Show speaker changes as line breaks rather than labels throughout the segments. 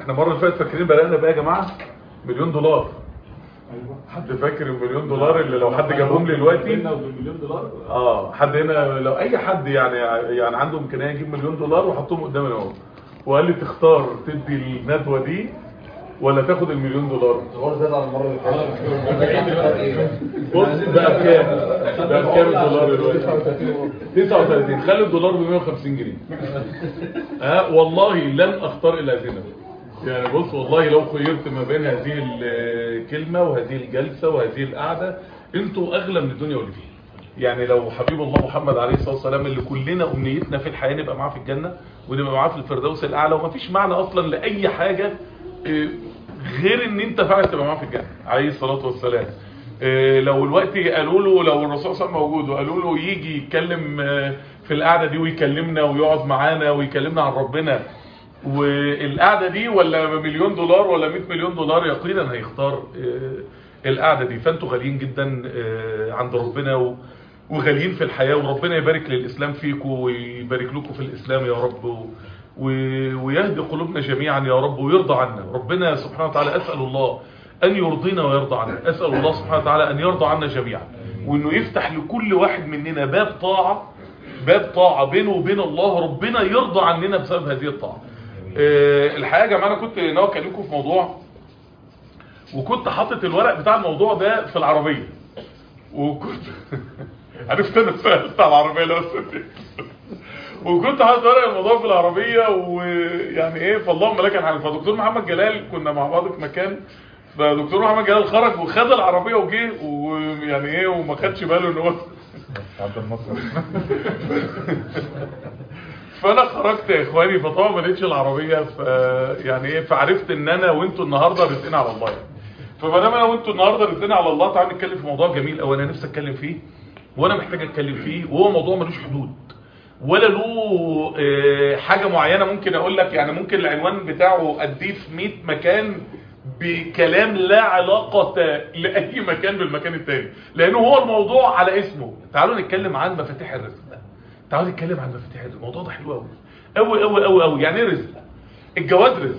احنا المره اللي فاتت فاكرين بدانا بقى يا جماعه مليون دولار حد فاكر المليون دولار اللي لو حد جابهم لي دلوقتي
مليون دولار
اه حد هنا لو اي حد يعني يعني عنده امكانيه يجيب مليون دولار وحطهم قدامي اهو وقال لي تختار تدي الندوه دي ولا تاخد المليون دولار
الدولار زاد على المره اللي فاتت
بص بقى بكام بقى بكام الدولار دلوقتي 39 خلي الدولار ب 150 جنيه ها والله لن اختار الا هذه الندوة. يعني بص والله لو خيرت ما بين هذه الكلمه وهذه الجلسه وهذه القعده انتوا اغلى من الدنيا واللي فيها يعني لو حبيب الله محمد عليه الصلاه والسلام اللي كلنا امنيتنا في الحياه نبقى معاه في الجنه ونبقى معاه في الفردوس الاعلى ومفيش معنى اصلا لاي حاجه إيه، غير ان انت فعلا تبقى معاه في الجنه عليه الصلاه والسلام إيه، لو الوقت قالوا له لو الرسول صلى الله عليه وسلم موجود وقالوا له يجي يتكلم آه، في القعده دي ويكلمنا ويقعد معانا ويكلمنا عن ربنا والقعده دي ولا مليون دولار ولا 100 مليون دولار يقينا هيختار آه، القعده دي فانتوا غاليين جدا آه، عند ربنا و- وغاليين في الحياه وربنا يبارك للاسلام فيكم ويبارك لكم في الاسلام يا رب و- و- ويهدي قلوبنا جميعا يا رب ويرضى عنا ربنا سبحانه وتعالى اسال الله ان يرضينا ويرضى عنا اسال الله سبحانه وتعالى ان يرضى عنا جميعا وانه يفتح لكل واحد مننا باب طاعه باب طاعه بينه وبين الله ربنا يرضى عننا بسبب هذه الطاعه آه، الحقيقه يا جماعه انا كنت ناوي اكلمكم في موضوع وكنت حاطط الورق بتاع الموضوع ده في العربيه وكنت عرفت انا السؤال بتاع العربيه اللي هو السؤال. وكنت حاطط ورق الموضوع في العربيه ويعني ايه فاللهم لك الحمد فدكتور محمد جلال كنا مع بعض في مكان فدكتور محمد جلال خرج وخد العربيه وجه ويعني ايه وما خدش باله ان هو
عبد الناصر
فانا خرجت يا اخواني فطبعا ما لقيتش العربيه ف يعني ايه فعرفت ان انا وانتوا النهارده رزقنا على الله يعني. فما دام انا وانتوا النهارده رزقنا على الله تعالوا نتكلم في موضوع جميل قوي انا نفسي اتكلم فيه وانا محتاج اتكلم فيه وهو موضوع ملوش حدود ولا له آه، حاجه معينه ممكن اقول لك يعني ممكن العنوان بتاعه اديه في 100 مكان بكلام لا علاقة لأي مكان بالمكان التاني لأنه هو الموضوع على اسمه تعالوا نتكلم عن مفاتيح الرزق تعالوا نتكلم عن مفاتيح الرزق الموضوع ده حلو قوي قوي قوي قوي قوي يعني ايه رزق الجواز رزق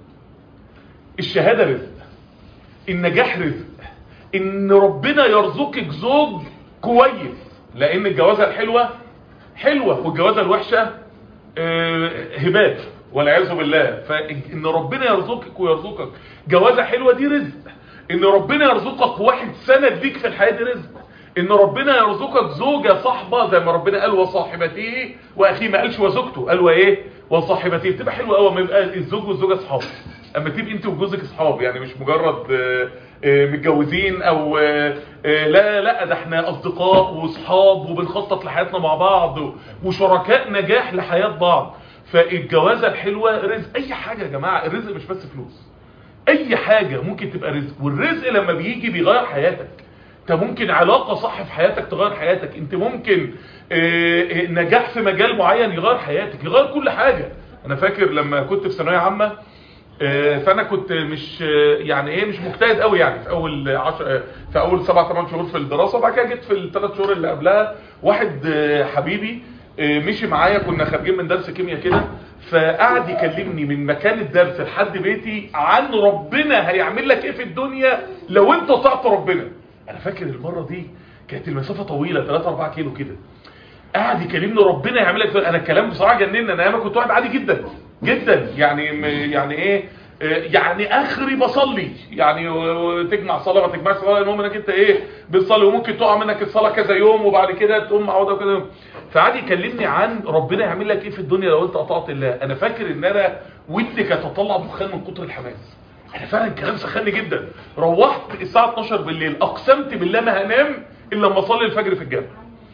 الشهادة رزق النجاح رزق ان ربنا يرزقك زوج كويس لان الجوازة الحلوة حلوة والجوازة الوحشة آه، هبات والعياذ بالله فان ربنا يرزقك ويرزقك جوازة حلوة دي رزق ان ربنا يرزقك واحد سند ليك في الحياة دي رزق ان ربنا يرزقك زوجة صاحبة زي ما ربنا قال وصاحبته واخيه ما قالش وزوجته قال وايه وصاحبته بتبقى حلوه قوي لما يبقى الزوج والزوجه اصحاب اما تبقي انت وجوزك اصحاب يعني مش مجرد آه، آه، متجوزين او آه، آه، لا لا ده احنا اصدقاء واصحاب وبنخطط لحياتنا مع بعض وشركاء نجاح لحياة بعض فالجوازة الحلوة رزق اي حاجة يا جماعة الرزق مش بس فلوس اي حاجة ممكن تبقى رزق والرزق لما بيجي بيغير حياتك انت ممكن علاقة صح في حياتك تغير حياتك انت ممكن آه، آه، نجاح في مجال معين يغير حياتك يغير كل حاجة انا فاكر لما كنت في ثانويه عامة آه، فانا كنت مش آه، يعني ايه مش مجتهد قوي يعني في اول عشر آه، في اول سبع ثمان شهور في الدراسه وبعد كده جيت في الثلاث شهور اللي قبلها واحد آه، حبيبي آه، مشي معايا كنا خارجين من درس كيمياء كده فقعد يكلمني من مكان الدرس لحد بيتي عن ربنا هيعمل لك ايه في الدنيا لو انت طاعت ربنا انا فاكر المره دي كانت المسافه طويله 3 4 كيلو كده قاعد يكلمني ربنا يعمل لك انا الكلام بصراحه جنني انا ايام كنت واحد عادي جدا جدا يعني م- يعني ايه آه، يعني اخري بصلي يعني و- و- تجمع صلاه ما تجمعش صلاه المهم انك انت ايه بتصلي وممكن تقع منك الصلاه كذا يوم وبعد كده تقوم معوضه كذا يوم فقعد يكلمني عن ربنا يعمل لك ايه في الدنيا لو انت اطعت الله انا فاكر ان انا ودني كانت تطلع دخان من كتر الحماس انا فعلا الكلام سخني جدا روحت الساعه 12 بالليل اقسمت بالله ما هنام الا لما اصلي الفجر في الجامع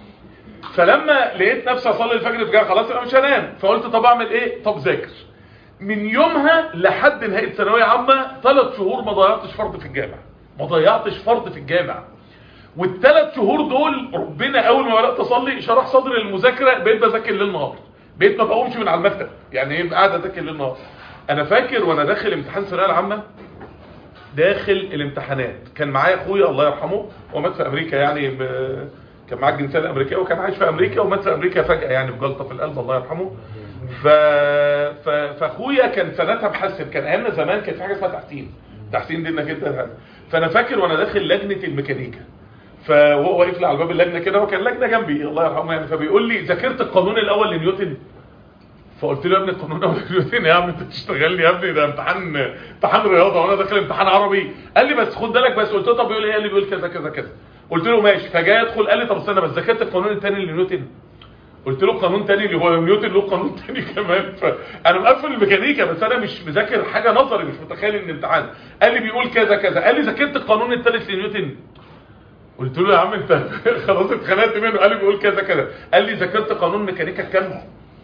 فلما لقيت نفسي اصلي الفجر في الجامع خلاص انا مش هنام فقلت طب اعمل ايه طب ذاكر من يومها لحد نهايه ثانويه عامه ثلاث شهور ما ضيعتش فرض في الجامع ما ضيعتش فرض في الجامع والثلاث شهور دول ربنا اول ما بدات اصلي شرح صدري للمذاكره بقيت بذاكر ليل نهار بقيت ما بقومش من على المكتب يعني ايه قاعد اذاكر ليل نهار انا فاكر وانا داخل امتحان الثانويه العامه داخل الامتحانات كان معايا اخويا الله يرحمه هو مات في امريكا يعني ب... كان معاه الجنسيه الامريكيه وكان عايش في امريكا ومات في امريكا فجاه يعني بجلطه في القلب الله يرحمه ف... ف... فاخويا كان سنتها محسن كان ايامنا زمان كان في حاجه اسمها تحسين تحسين دي انك انت فانا فاكر وانا داخل لجنه الميكانيكا فهو واقف لي على باب اللجنه كده وكان لجنه جنبي الله يرحمه يعني فبيقول لي ذاكرت القانون الاول لنيوتن فقلت له يا ابني القانون الاول لنيوتن يا عم انت بتشتغلني يا ابني ده امتحان امتحان رياضه وانا داخل امتحان عربي قال لي بس خد بالك بس قلت له طب بيقول ايه قال لي بيقول كذا كذا كذا قلت له ماشي فجاي ادخل قال لي طب استنى بس ذاكرت القانون الثاني لنيوتن قلت له قانون تاني اللي هو نيوتن له قانون تاني كمان فانا مقفل الميكانيكا بس انا مش مذاكر حاجه نظري مش متخيل ان امتحان قال لي بيقول كذا كذا قال لي ذاكرت القانون الثالث لنيوتن قلت له يا عم انت خلاص اتخنقت منه قال لي بيقول كذا كذا قال لي ذاكرت قانون ميكانيكا الكم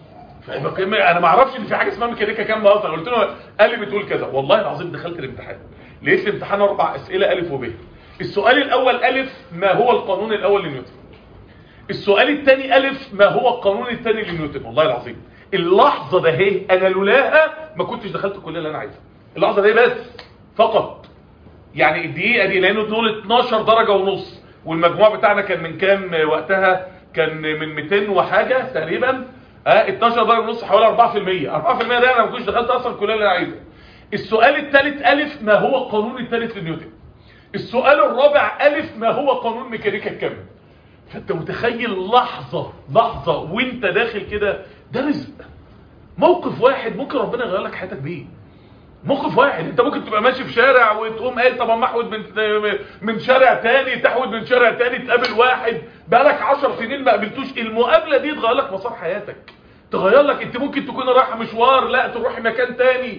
انا ما اعرفش ان في حاجه اسمها ميكانيكا كم اصلا قلت له قال لي بتقول كذا والله العظيم دخلت الامتحان لقيت الامتحان اربع اسئله الف وب السؤال الاول الف ما هو القانون الاول لنيوتن السؤال الثاني ألف ما هو القانون الثاني لنيوتن والله العظيم اللحظة ده هي أنا لولاها ما كنتش دخلت الكلية اللي أنا عايزها اللحظة دي بس فقط يعني الدقيقة دي لأنه دول 12 درجة ونص والمجموع بتاعنا كان من كام وقتها كان من 200 وحاجة تقريبا اه 12 درجة ونص حوالي 4% 4% ده أنا ما كنتش دخلت أصلا الكلية اللي أنا عايزها السؤال الثالث ألف ما هو القانون الثالث لنيوتن السؤال الرابع ألف ما هو قانون ميكانيكا الكم فانت متخيل لحظة لحظة وانت داخل كده ده رزق موقف واحد ممكن ربنا يغير لك حياتك بيه موقف واحد انت ممكن تبقى ماشي في شارع وتقوم قال طب اما احود من من شارع تاني تحود من شارع تاني تقابل واحد بقالك 10 سنين ما قابلتوش المقابله دي تغير لك مسار حياتك تغير لك انت ممكن تكون رايح مشوار لا تروح مكان تاني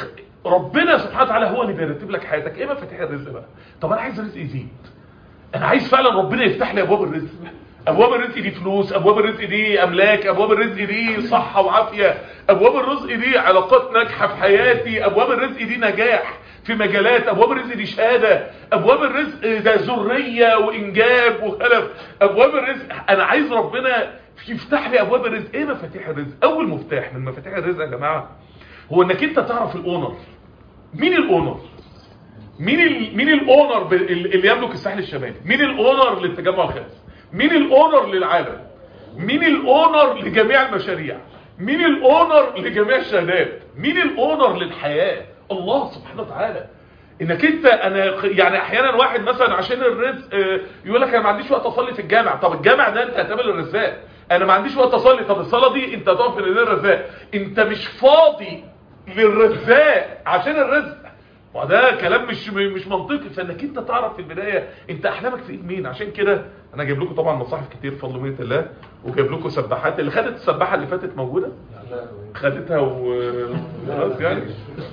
ربنا سبحانه وتعالى هو اللي بيرتب لك حياتك ايه مفاتيح الرزق بقى طب انا عايز رزق يزيد انا عايز فعلا ربنا يفتح لي ابواب الرزق ابواب الرزق دي فلوس ابواب الرزق دي املاك ابواب الرزق دي صحة وعافية ابواب الرزق دي علاقات ناجحة في حياتي ابواب الرزق دي نجاح في مجالات ابواب الرزق دي شهادة ابواب الرزق ده ذرية وانجاب وخلف ابواب الرزق انا عايز ربنا يفتح لي ابواب الرزق ايه مفاتيح الرزق اول مفتاح من مفاتيح الرزق يا جماعة هو انك انت تعرف الاونر مين الاونر مين ال... مين الاونر ب... اللي يملك الساحل الشمالي مين الاونر للتجمع الخامس مين الاونر للعالم مين الاونر لجميع المشاريع مين الاونر لجميع الشهادات مين الاونر للحياة الله سبحانه وتعالى انك انت انا يعني احيانا واحد مثلا عشان الرزق يقول لك انا ما عنديش وقت اصلي في الجامع طب الجامع ده انت هتقابل الرزاق انا ما عنديش وقت اصلي طب الصلاه دي انت هتقف في ايدين الرزاق انت مش فاضي للرزاق عشان الرزق وده كلام مش مش منطقي فانك انت تعرف في البدايه انت احلامك في ايد مين عشان كده انا جايب لكم طبعا مصاحف كتير بفضل منه الله وجايب لكم سباحات اللي خدت السباحه اللي فاتت موجوده خدتها و خلاص يعني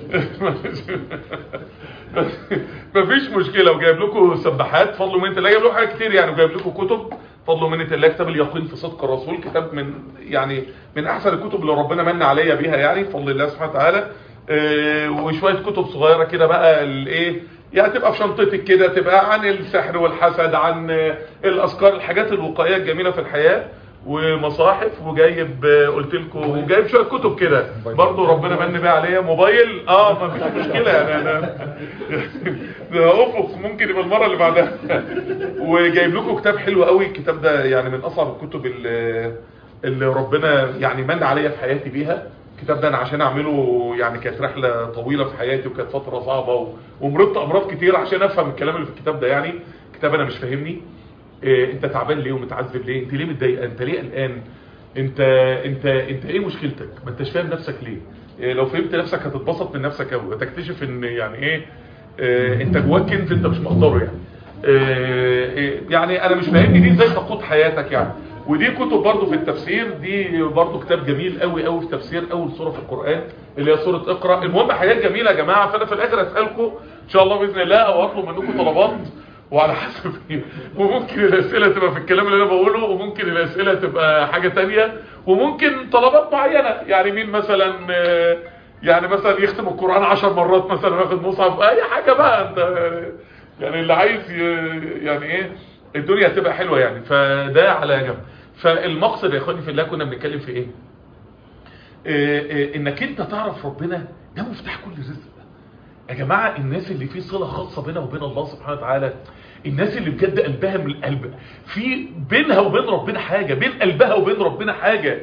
مفيش مشكله وجايب لكم سباحات فضل منه الله جايب لكم حاجات كتير يعني وجايب لكم كتب فضل منه الله كتاب اليقين في صدق الرسول كتاب من يعني من احسن الكتب اللي ربنا من عليا بيها يعني بفضل الله سبحانه وتعالى وشوية كتب صغيرة كده بقى الايه يعني تبقى في شنطتك كده تبقى عن السحر والحسد عن الاذكار الحاجات الوقائيه الجميله في الحياه ومصاحف وجايب قلت لكم وجايب شويه كتب كده برضه ربنا من بيه عليا موبايل اه ما فيش مشكله يعني انا ده افق ممكن يبقى المره اللي بعدها وجايب لكم كتاب حلو قوي الكتاب ده يعني من اصعب الكتب اللي, اللي ربنا يعني من عليا في حياتي بيها الكتاب ده انا عشان اعمله يعني كانت رحلة طويلة في حياتي وكانت فترة صعبة ومرضت امراض كتير عشان افهم الكلام اللي في الكتاب ده يعني كتاب انا مش فاهمني إيه انت تعبان ليه ومتعذب ليه انت ليه متضايق انت ليه قلقان انت انت انت ايه مشكلتك ما انتش فاهم نفسك ليه إيه لو فهمت نفسك هتتبسط من نفسك قوي وتكتشف ان يعني ايه, إيه انت جواك كنز انت مش مقدره يعني إيه يعني انا مش فاهمني دي ازاي تقود حياتك يعني ودي كتب برضو في التفسير دي برضو كتاب جميل قوي قوي في تفسير اول سورة في القرآن اللي هي سورة اقرأ المهم حاجات جميلة يا جماعة فانا في الاخر اسألكم ان شاء الله بإذن الله او اطلب منكم طلبات وعلى حسب ايه وممكن الاسئلة تبقى في الكلام اللي انا بقوله وممكن الاسئلة تبقى حاجة تانية وممكن طلبات معينة يعني مين مثلا يعني مثلا يختم القرآن عشر مرات مثلا وياخد مصحف اي حاجة بقى انت يعني اللي عايز يعني ايه الدنيا هتبقى حلوة يعني فده على جنب فالمقصد يا اخواني في الله كنا بنتكلم في ايه إيه إيه انك انت تعرف ربنا ده مفتاح كل رزق يا جماعة الناس اللي في صلة خاصة بينها وبين الله سبحانه وتعالى الناس اللي بجد قلبها من القلب في بينها وبين ربنا حاجة بين قلبها وبين ربنا حاجة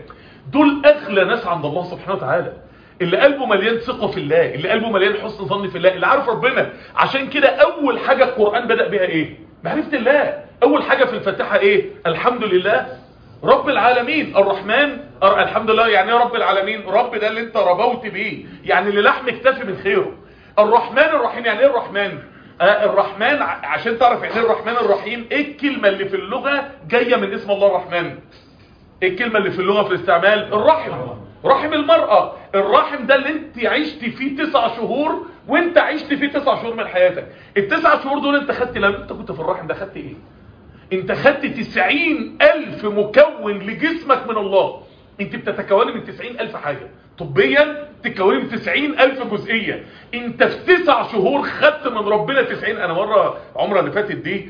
دول اغلى ناس عند الله سبحانه وتعالى اللي قلبه مليان ثقة في الله اللي قلبه مليان حسن ظن في الله اللي عارف ربنا عشان كده اول حاجة القرآن بدأ بها ايه معرفة الله اول حاجة في الفاتحة ايه الحمد لله رب العالمين الرحمن أر- الحمد لله يعني ايه رب العالمين رب ده اللي انت ربوت بيه يعني اللي لحم اكتفي من خيره الرحمن الرحيم يعني ايه الرحمن آه الرحمن ع- عشان تعرف يعني ايه الرحمن الرحيم ايه الكلمة اللي في اللغة جاية من اسم الله الرحمن ايه الكلمة اللي في اللغة في الاستعمال الرحم رحم المرأة الرحم ده اللي انت عشت فيه تسع شهور وانت عشت فيه تسع شهور من حياتك التسع شهور دول انت خدت لما انت كنت في الرحم ده خدت ايه انت خدت تسعين الف مكون لجسمك من الله انت بتتكوني من تسعين الف حاجة طبيا تتكوني من تسعين الف جزئية انت في تسع شهور خدت من ربنا تسعين انا مرة عمرة اللي فاتت دي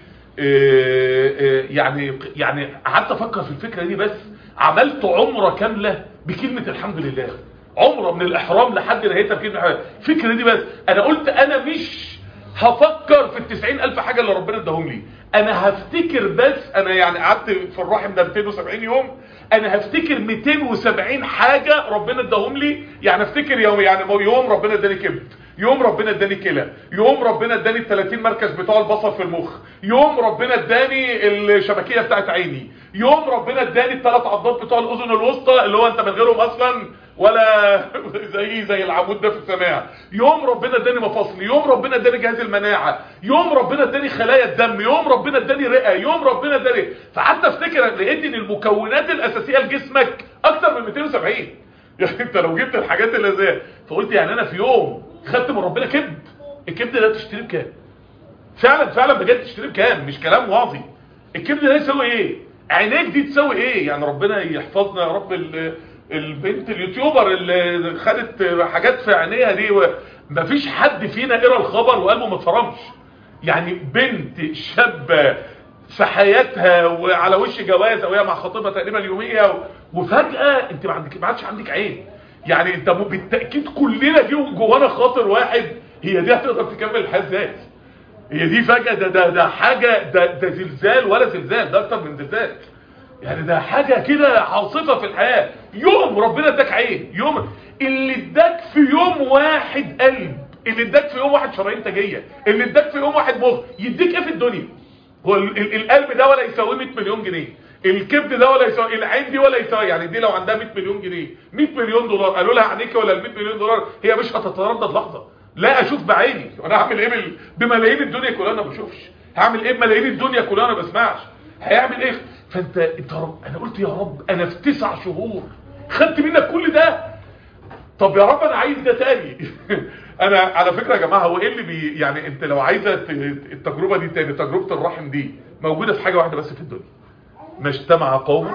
اه، اه، يعني يعني قعدت افكر في الفكرة دي بس عملت عمرة كاملة بكلمة الحمد لله عمرة من الاحرام لحد نهايتها بكلمة الحمد لله. الفكرة دي بس انا قلت انا مش هفكر في التسعين الف حاجة اللي ربنا اداهم لي انا هفتكر بس انا يعني قعدت في الرحم ده 270 يوم انا هفتكر 270 حاجة ربنا اداهم لي يعني افتكر يوم يعني يوم ربنا اداني كبد يوم ربنا اداني كلى يوم ربنا اداني ال 30 مركز بتوع البصر في المخ يوم ربنا اداني الشبكيه بتاعت عيني يوم ربنا اداني الثلاث عضلات بتوع الاذن الوسطى اللي هو انت من غيرهم اصلا ولا زي زي العمود ده في السماع يوم ربنا اداني مفاصل يوم ربنا اداني جهاز المناعه يوم ربنا اداني خلايا الدم يوم ربنا اداني رئه يوم ربنا اداني فحتى افتكر لقيت ان المكونات الاساسيه لجسمك اكتر من 270 يعني انت لو جبت الحاجات اللي زي فقلت يعني انا في يوم خدت من ربنا كبد الكبد ده تشتريه بكام فعلا فعلا بجد تشتريه بكام مش كلام واضي الكبد ده يساوي ايه عينيك دي تساوي ايه يعني ربنا يحفظنا يا رب ال- البنت اليوتيوبر اللي خدت حاجات في عينيها دي مفيش حد فينا قرا الخبر وقلبه ما اتفرمش يعني بنت شابه في حياتها وعلى وش جواز او هي مع خطيبها تقريبا يوميه و- وفجاه انت ما عندك ما عادش عندك عين يعني انت م- بالتاكيد كلنا جيهم جوانا خاطر واحد هي دي هتقدر تكمل الحياه ازاي هي دي فجاه ده ده ده حاجه ده ده زلزال ولا زلزال ده اكتر من زلزال يعني ده حاجه كده عاصفه في الحياه يوم ربنا اداك عين يوم اللي اداك في يوم واحد قلب اللي اداك في يوم واحد شرايين تاجيه اللي اداك في يوم واحد مخ يديك ايه في الدنيا هو ال- ال- القلب ده ولا يساوي 100 مليون جنيه الكبد ده ولا يساوي العين دي ولا يساوي يعني دي لو عندها 100 مليون جنيه 100 مليون دولار قالوا لها عينيك ولا ال 100 مليون دولار هي مش هتتردد لحظه لا اشوف بعيني وانا هعمل ايه بال- بملايين الدنيا كلها انا ما بشوفش هعمل ايه بملايين الدنيا كلها انا ما بسمعش هيعمل ايه فانت انت رب انا قلت يا رب انا في تسع شهور خدت منك كل ده طب يا رب انا عايز ده تاني انا على فكرة يا جماعة هو ايه اللي بي يعني انت لو عايزة ت- التجربة دي تاني تجربة الرحم دي موجودة في حاجة واحدة بس في الدنيا ما اجتمع قوم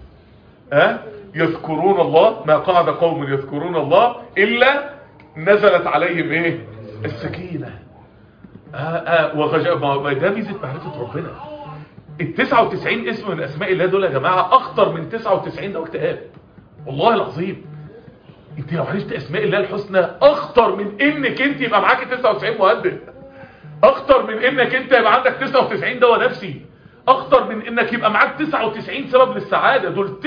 ها يذكرون الله ما قعد قوم يذكرون الله الا نزلت عليهم ايه السكينة آه آه وغجاء ما ما ده ميزة معرفة ربنا ال 99 اسم من اسماء الله دول يا جماعة اخطر من 99 ده اكتئاب والله العظيم انت لو عرفت اسماء الله الحسنى اخطر من انك انت يبقى معاك 99 مهدد اخطر من انك انت يبقى عندك 99 دواء نفسي اخطر من انك يبقى معاك 99 سبب للسعادة دول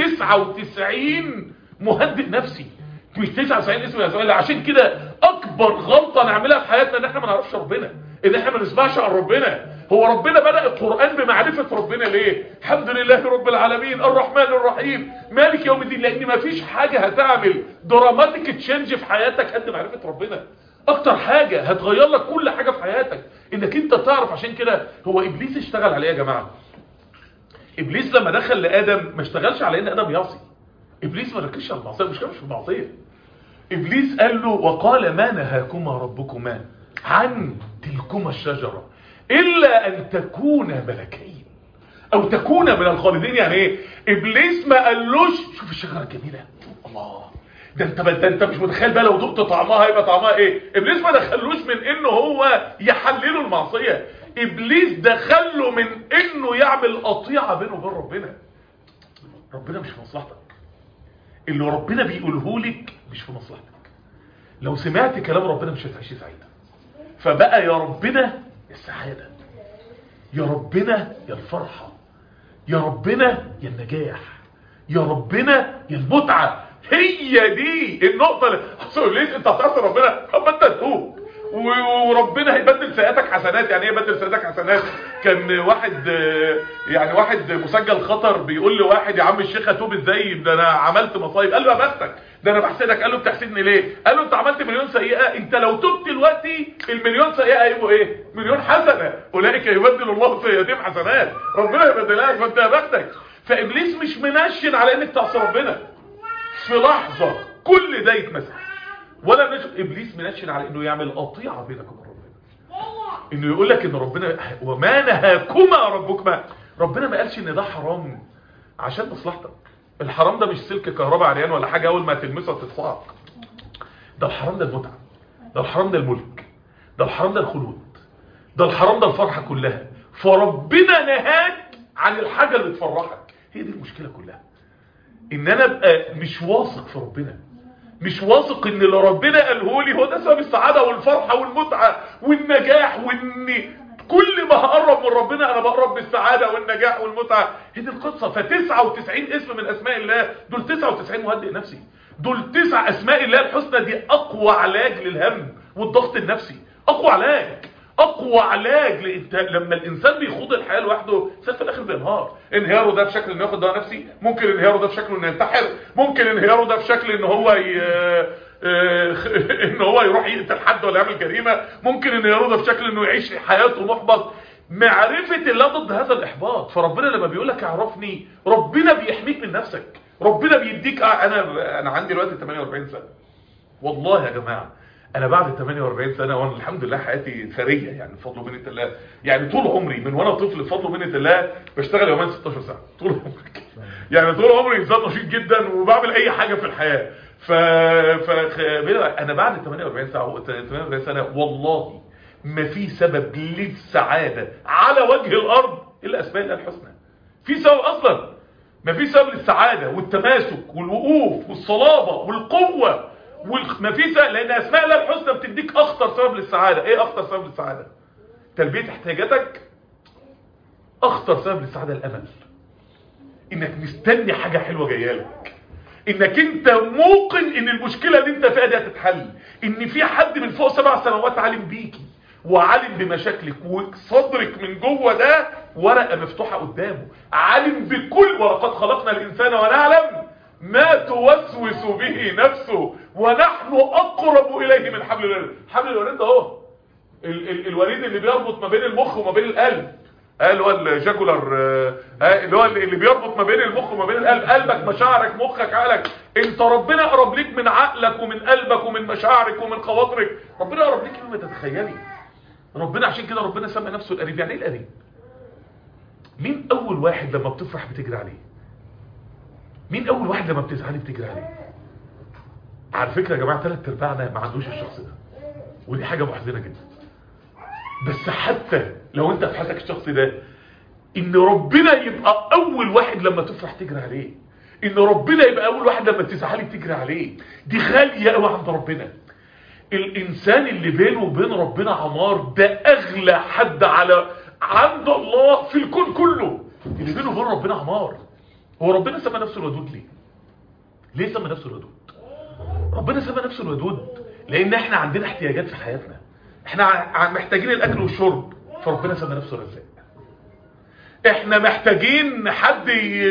99 مهدئ نفسي مش 99 اسم الاسماء الله عشان كده اكبر غلطة نعملها في حياتنا ان احنا ما نعرفش ربنا ان احنا ما نسمعش عن ربنا هو ربنا بدأ القرآن بمعرفة ربنا ليه الحمد لله رب العالمين الرحمن الرحيم مالك يوم الدين لان ما فيش حاجة هتعمل دراماتيك تشينج في حياتك قد معرفة ربنا اكتر حاجة هتغير لك كل حاجة في حياتك انك انت تعرف عشان كده هو ابليس اشتغل عليه يا جماعة ابليس لما دخل لادم ما اشتغلش على ان ادم يعصي ابليس ما ركزش على المعصيه مش مش في المعصيه ابليس قال له وقال ما نهاكما ربكما عن تلكما الشجره الا ان تكونا ملكين او تكونا من الخالدين يعني ايه ابليس ما قالوش شوف الشجره الجميله الله ده انت ده انت مش متخيل بقى لو دقت طعمها هيبقى طعمها ايه ابليس ما دخلوش من انه هو يحلله المعصيه ابليس دخله من انه يعمل قطيعه بينه وبين ربنا ربنا مش في مصلحتك اللي ربنا بيقوله لك مش في مصلحتك لو سمعت كلام ربنا مش هتعيشي سعيده فبقى يا ربنا يا السعاده يا ربنا يا الفرحه يا ربنا يا النجاح يا ربنا يا المتعة هي دي النقطة اللي اصل ليه انت هتعصي ربنا طب ما انت تتوب و- وربنا هيبدل سيئاتك حسنات يعني ايه يبدل سيئاتك حسنات كان واحد آه، يعني واحد مسجل خطر بيقول لواحد يا عم الشيخ اتوب ازاي ده انا عملت مصايب قال له يا بختك ده انا بحسدك قال له بتحسدني ليه قال له انت عملت مليون سيئه انت لو تبت دلوقتي المليون سيئه هيبقوا ايه مليون حسنه اولئك يبدل الله سيئاتهم حسنات ربنا يبدلها لك فانت يا بختك فابليس مش منشن على انك تعصي ربنا في لحظه كل ده يتمسح ولا نش... ابليس منشن على انه يعمل قطيعه بينك وبين ربنا انه يقول لك ان ربنا وما نهاكما ربكما ربنا ما قالش ان ده حرام عشان مصلحتك الحرام ده مش سلك كهرباء عريان ولا حاجه اول ما تلمسها تتصعق ده الحرام ده المتعه ده الحرام ده الملك ده الحرام ده الخلود ده الحرام ده الفرحه كلها فربنا نهاك عن الحاجه اللي تفرحك هي دي المشكله كلها ان انا ابقى مش واثق في ربنا مش واثق ان اللي ربنا قاله لي هو ده سبب السعاده والفرحه والمتعه والنجاح وان كل ما هقرب من ربنا انا بقرب بالسعاده والنجاح والمتعه هي دي القصه ف99 اسم من اسماء الله دول 99 مهدئ نفسي دول تسع اسماء الله الحسنى دي اقوى علاج للهم والضغط النفسي اقوى علاج اقوى علاج لانت لما الانسان بيخوض الحياه لوحده الانسان في الاخر بينهار انهياره ده بشكل انه ياخد دواء نفسي ممكن انهياره ده بشكل انه ينتحر ممكن انهياره ده بشكل ان هو ي... ان هو يروح يقتل حد ولا يعمل جريمه ممكن انهياره ده بشكل انه يعيش حياته محبط معرفه الله ضد هذا الاحباط فربنا لما بيقول لك اعرفني ربنا بيحميك من نفسك ربنا بيديك انا انا عندي دلوقتي 48 سنه والله يا جماعه انا بعد 48 سنه وانا الحمد لله حياتي ثريه يعني بفضل ومنه الله يعني طول عمري من وانا طفل بفضل ومنه الله بشتغل يومين 16 ساعه طول عمري يعني طول عمري انسان نشيط جدا وبعمل اي حاجه في الحياه ف, ف... انا بعد 48 ساعه 48 سنه والله ما في سبب للسعاده على وجه الارض الا اسماء الله الحسنى في سبب اصلا ما في سبب للسعاده والتماسك والوقوف والصلابه والقوه والمفيسة لان اسماء الله الحسنى بتديك اخطر سبب للسعادة ايه اخطر سبب للسعادة تلبية احتياجاتك اخطر سبب للسعادة الامل انك مستني حاجة حلوة جايه لك انك انت موقن ان المشكلة اللي انت فيها دي هتتحل ان في حد من فوق سبع سنوات عالم بيكي وعالم بمشاكلك وصدرك من جوه ده ورقة مفتوحة قدامه عالم بكل ولقد خلقنا الانسان ونعلم ما توسوس به نفسه ونحن اقرب اليه من حبل الوريد حبل الوريد ده اهو ال ال الوريد اللي بيربط ما بين المخ وما بين القلب آه اللي هو الجاكولار آه اللي هو اللي بيربط ما بين المخ وما بين القلب قلبك مشاعرك مخك عقلك انت ربنا اقرب ليك من عقلك ومن قلبك ومن مشاعرك ومن خواطرك ربنا اقرب ليك مما تتخيلي ربنا عشان كده ربنا سمى نفسه القريب يعني ايه القريب مين اول واحد لما بتفرح بتجري عليه مين اول واحد لما بتزعلي بتجري عليه على فكره يا جماعه ثلاث ارباعنا ما عندوش الشخص ده ودي حاجه محزنه جدا بس حتى لو انت في حياتك الشخص ده ان ربنا يبقى اول واحد لما تفرح تجري عليه ان ربنا يبقى اول واحد لما تزعلي تجري عليه دي غاليه قوي عند ربنا الانسان اللي بينه وبين ربنا عمار ده اغلى حد على عند الله في الكون كله اللي بينه وبين ربنا عمار هو ربنا سمى نفسه الودود ليه ليه سمى نفسه الودود ربنا سمى نفسه الودود لان احنا عندنا احتياجات في حياتنا احنا محتاجين الاكل والشرب فربنا سمى نفسه رزاق احنا محتاجين حد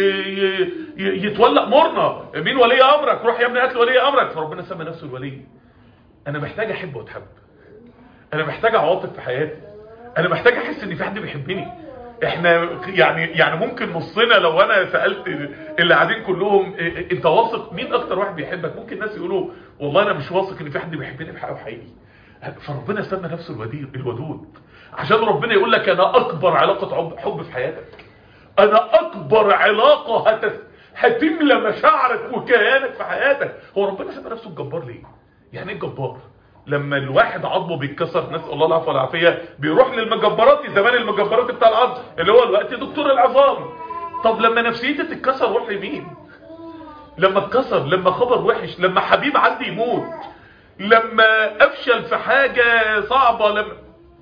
يتولى امورنا مين ولي امرك روح يا ابني هات ولي امرك فربنا سمى نفسه الولي انا محتاج احب واتحب انا محتاج عواطف في حياتي انا محتاج احس ان في حد بيحبني احنا يعني يعني ممكن نصنا لو انا سالت اللي قاعدين كلهم انت واثق مين اكتر واحد بيحبك ممكن الناس يقولوا والله انا مش واثق ان في حد بيحبني بحقه حقيقي فربنا سمى نفسه الودود الودود عشان ربنا يقول لك انا اكبر علاقه حب في حياتك انا اكبر علاقه هتس هتملى مشاعرك وكيانك في حياتك هو ربنا سمى نفسه الجبار ليه يعني ايه الجبار لما الواحد عظمه بيتكسر نسال الله العفو والعافيه بيروح للمجبرات زمان المجبرات بتاع العظم اللي هو الوقت دكتور العظام طب لما نفسيتي تتكسر روح لمين لما اتكسر لما خبر وحش لما حبيب عندي يموت لما افشل في حاجه صعبه لما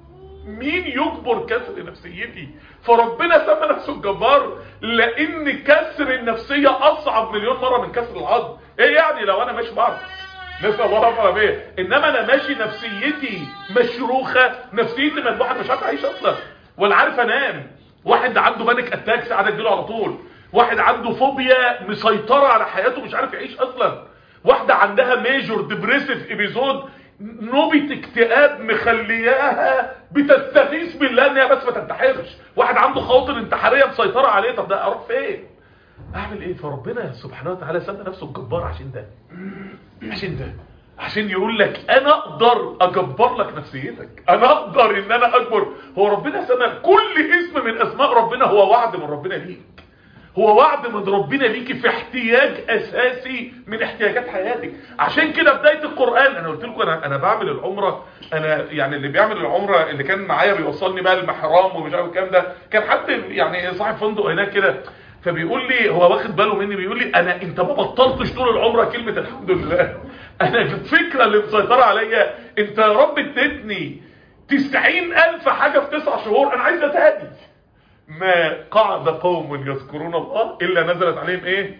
مين يجبر كسر نفسيتي فربنا سمى نفسه الجبار لان كسر النفسية اصعب مليون مرة من كسر العظم ايه يعني لو انا ماشي بعض نسأل الله العافية بيه انما انا ماشي نفسيتي مشروخة نفسيتي مذبوحة مش عارف اعيش اصلا ولا عارف انام واحد عنده بانيك اتاكس قاعد تجيله على طول واحد عنده فوبيا مسيطرة على حياته مش عارف يعيش اصلا واحدة عندها ميجور ديبريسيف ابيزود نوبة اكتئاب مخلياها بتستغيث بالله ان هي بس ما تنتحرش واحد عنده خواطر انتحارية مسيطرة عليه طب ده اروح فين اعمل ايه فربنا سبحانه وتعالى سمى نفسه الجبار عشان ده عشان ده عشان يقول لك انا اقدر اجبر لك نفسيتك انا اقدر ان انا اكبر هو ربنا سمى كل اسم من اسماء ربنا هو وعد من ربنا ليك هو وعد من ربنا ليكي في احتياج اساسي من احتياجات حياتك عشان كده بدايه القران انا قلت لكم انا انا بعمل العمره انا يعني اللي بيعمل العمره اللي كان معايا بيوصلني بقى المحرام ومش عارف الكلام ده كان حد يعني صاحب فندق هناك كده فبيقول لي هو واخد باله مني بيقول لي انا انت ما بطلتش طول العمره كلمه الحمد لله انا الفكره اللي مسيطره عليا انت يا رب اديتني 90000 حاجه في تسع شهور انا عايز اتهدي ما قعد قوم يذكرون الله الا نزلت عليهم ايه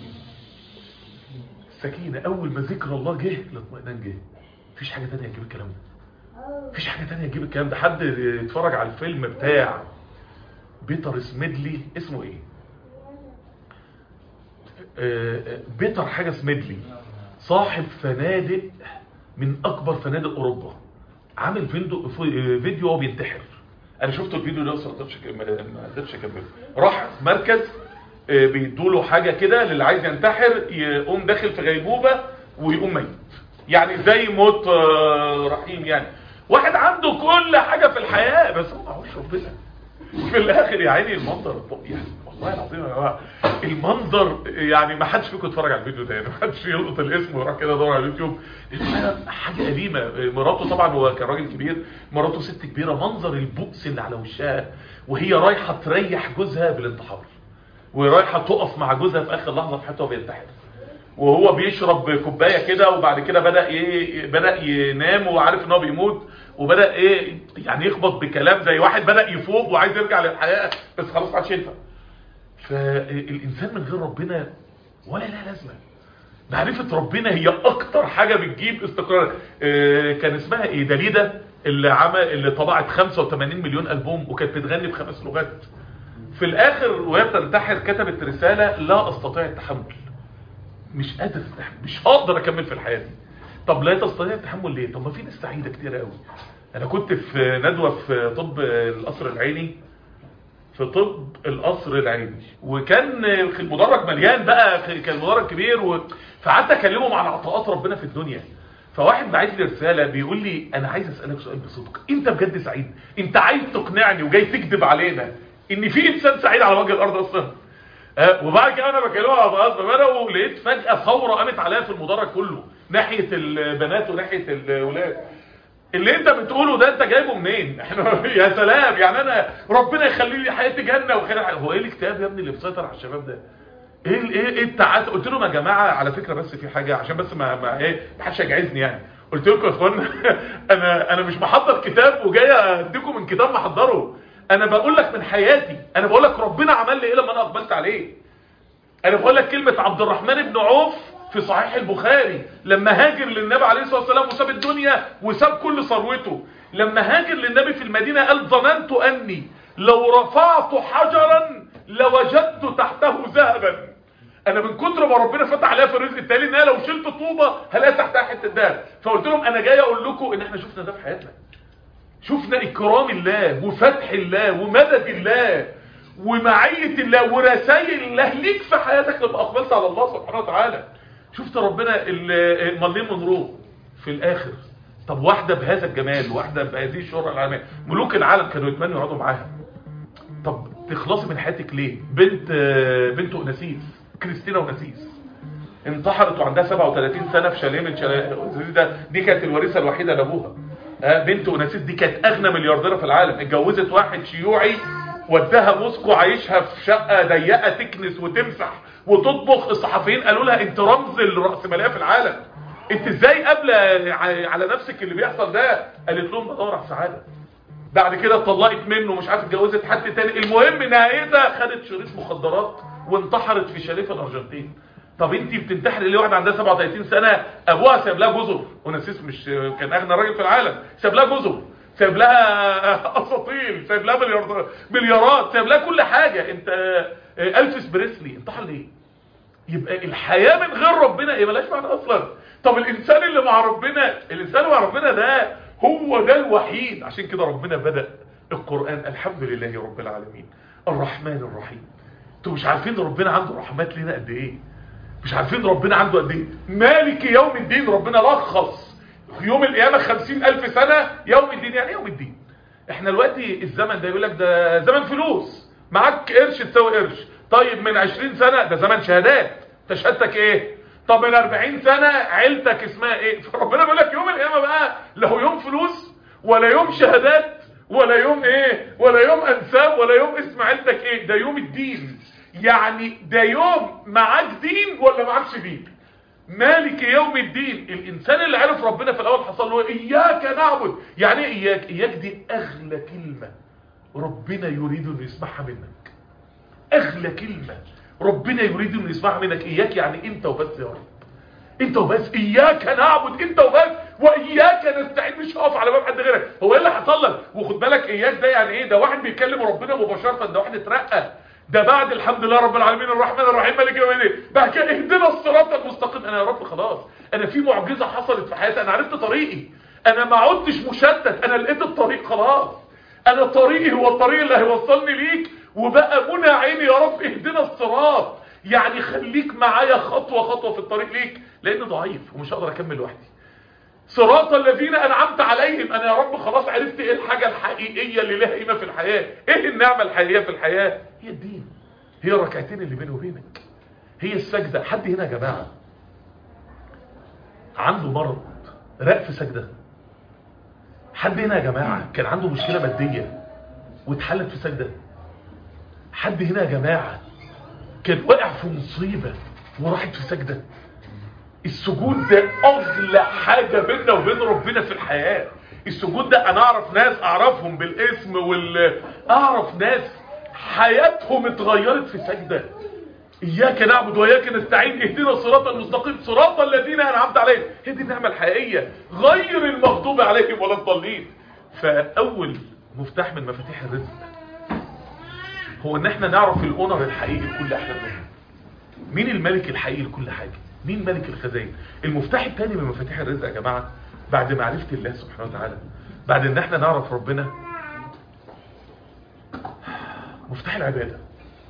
السكينه اول ما ذكر الله جه الاطمئنان جه مفيش حاجه ثانيه تجيب الكلام ده مفيش حاجه ثانيه تجيب الكلام ده حد يتفرج على الفيلم بتاع بيتر سميدلي اسمه ايه آه، آه، بيتر حاجه سميدلي صاحب فنادق من اكبر فنادق اوروبا عامل فيديو فيديو وهو بينتحر انا شفت الفيديو ده بس ما قدرتش أكمل- ما قدرتش اكمله راح مركز آه، بيدوا له حاجه كده للي عايز ينتحر يقوم داخل في غيبوبه ويقوم ميت يعني زي موت آه، رحيم يعني واحد عنده كل حاجه في الحياه بس هو معهوش ربنا وفي الاخر يا عيني المنظر يعني والله العظيم يا جماعه المنظر يعني ما حدش فيكم اتفرج على الفيديو ده يعني ما حدش يلقط الاسم ويروح كده يدور على اليوتيوب الحقيقة حاجه أليمة مراته طبعا هو كان راجل كبير مراته ست كبيره منظر البؤس اللي على وشها وهي رايحه تريح جوزها بالانتحار ورايحه تقف مع جوزها في اخر لحظه في حياته وهو بينتحر وهو بيشرب كوبايه كده وبعد كده بدا ايه بدا ينام وعارف ان هو بيموت وبدا ايه يعني يخبط بكلام زي واحد بدا يفوق وعايز يرجع للحياه بس خلاص ما عادش ينفع فالانسان من غير ربنا ولا لها لازمه معرفه ربنا هي اكتر حاجه بتجيب استقرار آه، كان اسمها ايه داليدا اللي عمل اللي طبعت 85 مليون البوم وكانت بتغني بخمس لغات في الاخر وهي بتنتحر كتبت رساله لا استطيع التحمل مش قادر استحمل مش هقدر اكمل في الحياه دي طب لا تستطيع التحمل ليه طب ما في ناس سعيده كتير قوي انا كنت في ندوه في طب القصر العيني في طب القصر العيني وكان في المدرج مليان بقى كان المدرج كبير و... فقعدت اكلمهم عن عطاءات ربنا في الدنيا فواحد بعت لي رساله بيقول لي انا عايز اسالك سؤال بصدق انت بجد سعيد انت عايز تقنعني وجاي تكذب علينا ان في انسان سعيد على وجه الارض اصلا آه، وبعد كده انا بكلمه على بعض فبداوا لقيت فجاه ثوره قامت عليا في المدرج كله ناحيه البنات وناحيه الاولاد اللي انت بتقوله ده انت جايبه منين احنا يا سلام يعني انا ربنا يخلي لي حياتي جنه وخير هو ايه الاكتئاب يا ابني اللي مسيطر على الشباب ده ايه ال- ايه ايه التعاسه قلت لهم يا جماعه على فكره بس في حاجه عشان بس ما, ما ايه ما حدش يجعزني يعني قلت لكم يا اخوانا انا انا مش محضر كتاب وجاي اديكم من كتاب محضره انا بقول لك من حياتي انا بقول لك ربنا عمل لي ايه لما انا اقبلت عليه انا بقول لك كلمة عبد الرحمن بن عوف في صحيح البخاري لما هاجر للنبي عليه الصلاة والسلام وساب الدنيا وساب كل ثروته لما هاجر للنبي في المدينة قال ظننت أني لو رفعت حجرا لوجدت تحته ذهبا انا من كتر ما ربنا فتح عليا في الرزق التالي ان انا لو شلت طوبة هلاقي تحتها حتة ذهب فقلت لهم انا جاي اقول لكم ان احنا شفنا ده في حياتنا شفنا اكرام الله وفتح الله ومدد الله ومعية الله ورسائل الله ليك في حياتك لما اقبلت على الله سبحانه وتعالى شفت ربنا ال- مارلين مونرو في الاخر طب واحدة بهذا الجمال واحدة بهذه الشهرة العالمية ملوك العالم كانوا يتمنوا يقعدوا معاها طب تخلصي من حياتك ليه بنت بنت اوناسيس كريستينا اوناسيس انتحرت وعندها 37 سنة في شاليه من شاليه ده دي كانت الوريثة الوحيدة لابوها آه، بنت اوناسيس دي كانت اغنى مليارديرة في العالم اتجوزت واحد شيوعي وداها موسكو عايشها في شقة ضيقة تكنس وتمسح وتطبخ الصحفيين قالوا لها انت رمز الرأسمالية في العالم انت ازاي قابله ع- على نفسك اللي بيحصل ده قالت لهم بدور على السعادة بعد كده اتطلقت منه مش عارف اتجوزت حد تاني المهم نهايتها خدت شريط مخدرات وانتحرت في شاليه في الارجنتين طب انت بتنتحري ليه واحده عندها 37 سنه ابوها ساب لها جزر ونسيس مش كان اغنى راجل في العالم ساب لها جزر ساب لها اساطيل ساب لها مليار مليارات ساب لها كل حاجه انت الفيس بريسلي انتحر ليه يبقى الحياة من غير ربنا ايه ملاش معنى اصلا طب الانسان اللي مع ربنا الانسان اللي مع ربنا ده هو ده الوحيد عشان كده ربنا بدأ القرآن الحمد لله رب العالمين الرحمن الرحيم انتوا مش عارفين ربنا عنده رحمات لنا قد ايه مش عارفين ربنا عنده قد ايه مالك يوم الدين ربنا لخص يوم القيامة خمسين الف سنة يوم الدين يعني يوم الدين احنا دلوقتي الزمن ده يقول لك ده زمن فلوس معاك قرش تساوي قرش طيب من 20 سنة ده زمن شهادات انت شهادتك ايه طب من 40 سنة عيلتك اسمها ايه فربنا بيقول لك يوم القيامة بقى لا هو يوم فلوس ولا يوم شهادات ولا يوم ايه ولا يوم انساب ولا يوم اسم عيلتك ايه ده يوم الدين يعني ده يوم معاك دين ولا معكش دين مالك يوم الدين الانسان اللي عرف ربنا في الاول حصل له اياك نعبد يعني ايه اياك اياك دي اغلى كلمة ربنا يريد انه يسمعها منك اغلى كلمة ربنا يريد انه يسمعها منك اياك يعني انت وبس يا رب انت وبس اياك نعبد انت وبس واياك نستعين مش هقف على باب حد غيرك هو ايه اللي حصل لك وخد بالك اياك ده يعني ايه ده واحد بيكلم ربنا مباشره ده واحد اترقى ده بعد الحمد لله رب العالمين الرحمن الرحيم مالك يوم الدين بعد كده اهدنا الصراط المستقيم انا يا رب خلاص انا في معجزه حصلت في حياتي انا عرفت طريقي انا ما عدتش مشتت انا لقيت الطريق خلاص انا طريقي هو الطريق اللي هيوصلني ليك وبقى منى عيني يا رب اهدنا الصراط يعني خليك معايا خطوة خطوة في الطريق ليك لان ضعيف ومش هقدر اكمل لوحدي صراط الذين انعمت عليهم انا يا رب خلاص عرفت ايه الحاجة الحقيقية اللي لها قيمة في الحياة ايه النعمة الحقيقية في الحياة هي الدين هي الركعتين اللي بيني وبينك هي السجدة حد هنا يا جماعة عنده مرض راق في سجدة حد هنا يا جماعة كان عنده مشكلة مادية واتحلت في سجدة حد هنا يا جماعة كان واقع في مصيبة وراحت في سجدة السجود ده اغلى حاجة بيننا وبين ربنا في الحياة السجود ده انا اعرف ناس اعرفهم بالاسم وال اعرف ناس حياتهم اتغيرت في سجدة اياك نعبد واياك نستعين اهدنا الصراط المستقيم صراط الذين انعمت عليهم هي دي النعمة الحقيقية غير المغضوب عليهم ولا الضالين فاول مفتاح من مفاتيح الرزق هو ان احنا نعرف الاونر الحقيقي لكل احلامنا مين الملك الحقيقي لكل حاجة مين ملك الخزائن المفتاح الثاني من مفاتيح الرزق يا جماعة بعد معرفة الله سبحانه وتعالى بعد ان احنا نعرف ربنا مفتاح العبادة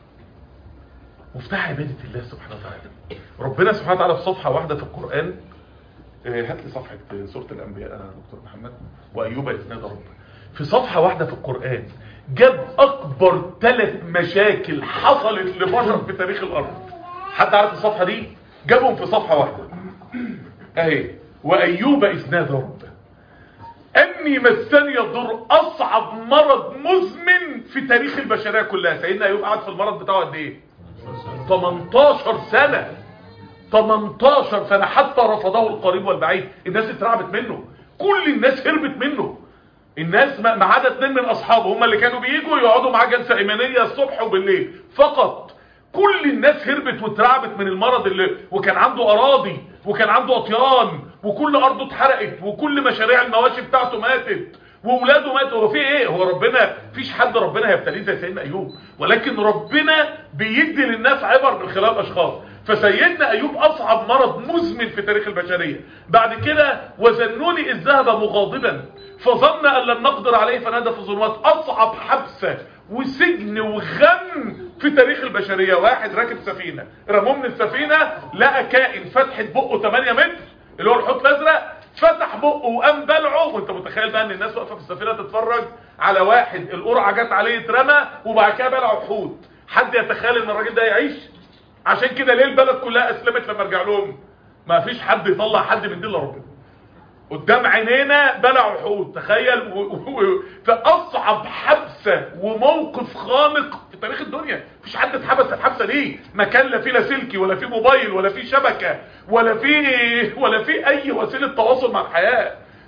مفتاح عبادة الله سبحانه وتعالى ربنا سبحانه وتعالى في صفحة واحدة في القرآن هات لي صفحة سورة الأنبياء يا دكتور محمد وأيوب إذ نادى ربه في صفحة واحدة في القرآن جاب أكبر ثلاث مشاكل حصلت لبشر في تاريخ الأرض حد عارف الصفحة دي جابهم في صفحة واحدة اهي وأيوب إذ نادى ربه أني مسني الضر أصعب مرض مزمن في تاريخ البشرية كلها سيدنا أيوب قعد في المرض بتاعه قد إيه 18 سنة 18 سنة حتى رفضه القريب والبعيد الناس اترعبت منه كل الناس هربت منه الناس ما عدا اتنين من اصحابه هم اللي كانوا بييجوا يقعدوا معاه جلسه ايمانيه الصبح وبالليل فقط كل الناس هربت واترعبت من المرض اللي وكان عنده اراضي وكان عنده اطيان وكل ارضه اتحرقت وكل مشاريع المواشي بتاعته ماتت واولاده ماتوا هو في ايه هو ربنا فيش حد ربنا هيبتليه زي سيدنا ايوب ولكن ربنا بيدي للناس عبر من خلال اشخاص فسيدنا ايوب اصعب مرض مزمن في تاريخ البشريه بعد كده وزنوني اذ ذهب مغاضبا فظن ان لن نقدر عليه فنادى في الظلمات اصعب حبسه وسجن وغم في تاريخ البشريه واحد راكب سفينه رموه من السفينه لقى كائن فتحه بقه 8 متر اللي هو الحوت الازرق فتح بقه وقام بلعه وانت متخيل بقى ان الناس واقفه في السفينه تتفرج على واحد القرعه جت عليه اترمى وبعد كده بلعه حوت حد يتخيل ان الراجل ده يعيش عشان كده ليه البلد كلها اسلمت لما رجع لهم ما فيش حد يطلع حد من دين ربنا قدام عينينا بلعوا حوت تخيل و... و... فاصعب حبسه وموقف خانق في تاريخ الدنيا مفيش حد اتحبس الحبسه دي مكان لا فيه لا سلكي ولا فيه موبايل ولا فيه شبكه ولا فيه ولا فيه اي وسيله تواصل مع الحياه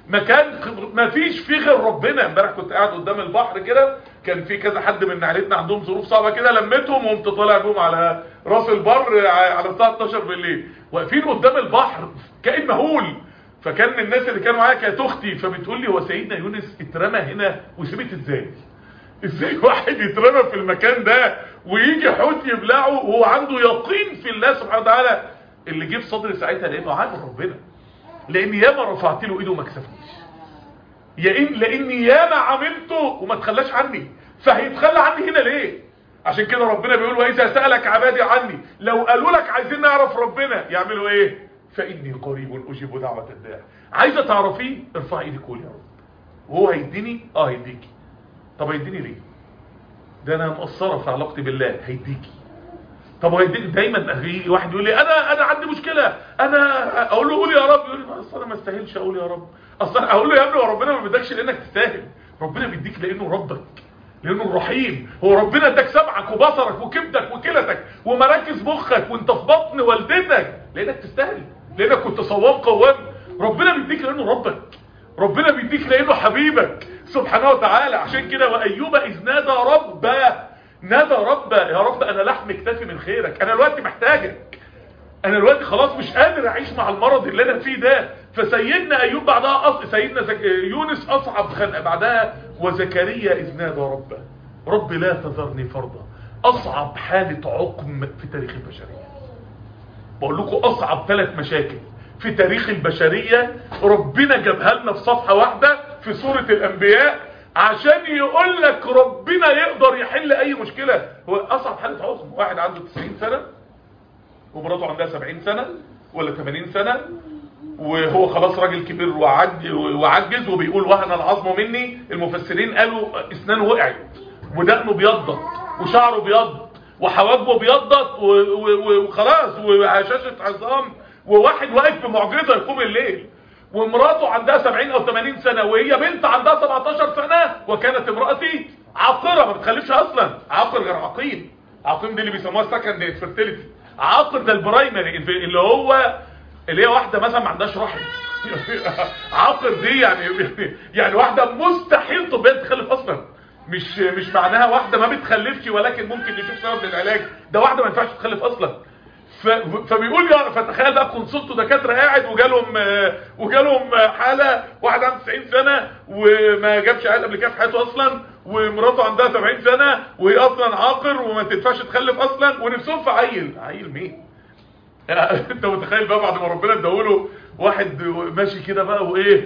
مكان ما فيش فيه غير ربنا امبارح كنت قاعد قدام البحر كده كان في كذا حد من عائلتنا عندهم ظروف صعبه كده لميتهم وقمت طالع بيهم على راس البر على الساعه 12 بالليل واقفين قدام البحر كائن مهول فكان من الناس اللي كانوا معايا كانت اختي فبتقول لي هو سيدنا يونس اترمى هنا وثبت ازاي ازاي واحد يترمى في المكان ده ويجي حوت يبلعه وهو عنده يقين في الله سبحانه وتعالى اللي جه في صدري ساعتها لانه عارف ربنا لان ياما رفعت له ايده وما كسفنيش يا إن لاني ياما عملته وما تخلاش عني فهيتخلى عني هنا ليه عشان كده ربنا بيقول واذا سالك عبادي عني لو قالوا لك عايزين نعرف ربنا يعملوا ايه فاني قريب اجيب دعوه الداع عايزه تعرفيه ارفعي ايدك قولي يا رب وهو هيديني اه هيديكي طب هيديني ليه ده انا مقصره في علاقتي بالله هيديكي طب هيديك دايما يجي واحد يقول لي انا انا عندي مشكله انا اقول له قول يا رب يقول لي اصل انا ما استاهلش اقول يا رب اصل أنا اقول له يا ابني هو ربنا ما بيدكش لانك تستاهل ربنا بيديك لانه ربك لانه الرحيم هو ربنا اداك سمعك وبصرك وكبدك وكلتك ومراكز مخك وانت في بطن والدتك لانك تستاهل لانك كنت صوام قوام ربنا بيديك لانه ربك ربنا بيديك لانه حبيبك سبحانه وتعالى عشان كده وايوب اذ نادى ربه نادى ربه يا رب انا لحم اكتفي من خيرك انا دلوقتي محتاجك انا دلوقتي خلاص مش قادر اعيش مع المرض اللي انا فيه ده فسيدنا ايوب بعدها أص... سيدنا زك... يونس اصعب خلق بعدها وزكريا اذ نادى ربه رب لا تذرني فرضا اصعب حالة عقم في تاريخ البشرية بقول لكم اصعب ثلاث مشاكل في تاريخ البشرية ربنا جابها لنا في صفحة واحدة في سورة الانبياء عشان يقول لك ربنا يقدر يحل اي مشكلة هو اصعب حالة عقم واحد عنده 90 سنة ومراته عندها 70 سنة ولا 80 سنة وهو خلاص راجل كبير وعج وعجز وبيقول وهن العظم مني المفسرين قالوا اسنانه وقعت ودقنه بيضت وشعره بيض وحواجبه بيضت وخلاص وهشاشة عظام وواحد واقف بمعجزة يقوم الليل ومراته عندها 70 او 80 سنة وهي بنت عندها 17 سنة وكانت امرأتي عاقرة ما بتخلفش اصلا عاقر غير عقيم عقيم دي اللي بيسموها سكند فيرتيليتي عاقر ده البرايمري اللي هو اللي هي واحدة مثلا ما عندهاش رحم عاقر دي يعني يعني واحدة مستحيل طبيا تخلف اصلا مش مش معناها واحدة ما بتخلفش ولكن ممكن نشوف سبب للعلاج ده واحدة ما ينفعش تخلف اصلا فبيقول يا فتخيل بقى كونسلت دكاتره قاعد وجالهم وجالهم حاله واحد عنده 90 سنه وما جابش عيال قبل كده في حياته اصلا ومراته عندها 70 سنه وهي اصلا عاقر وما تنفعش تخلف اصلا ونفسهم في عيل عيل مين انت متخيل بقى بعد ما ربنا اداله واحد ماشي كده بقى وايه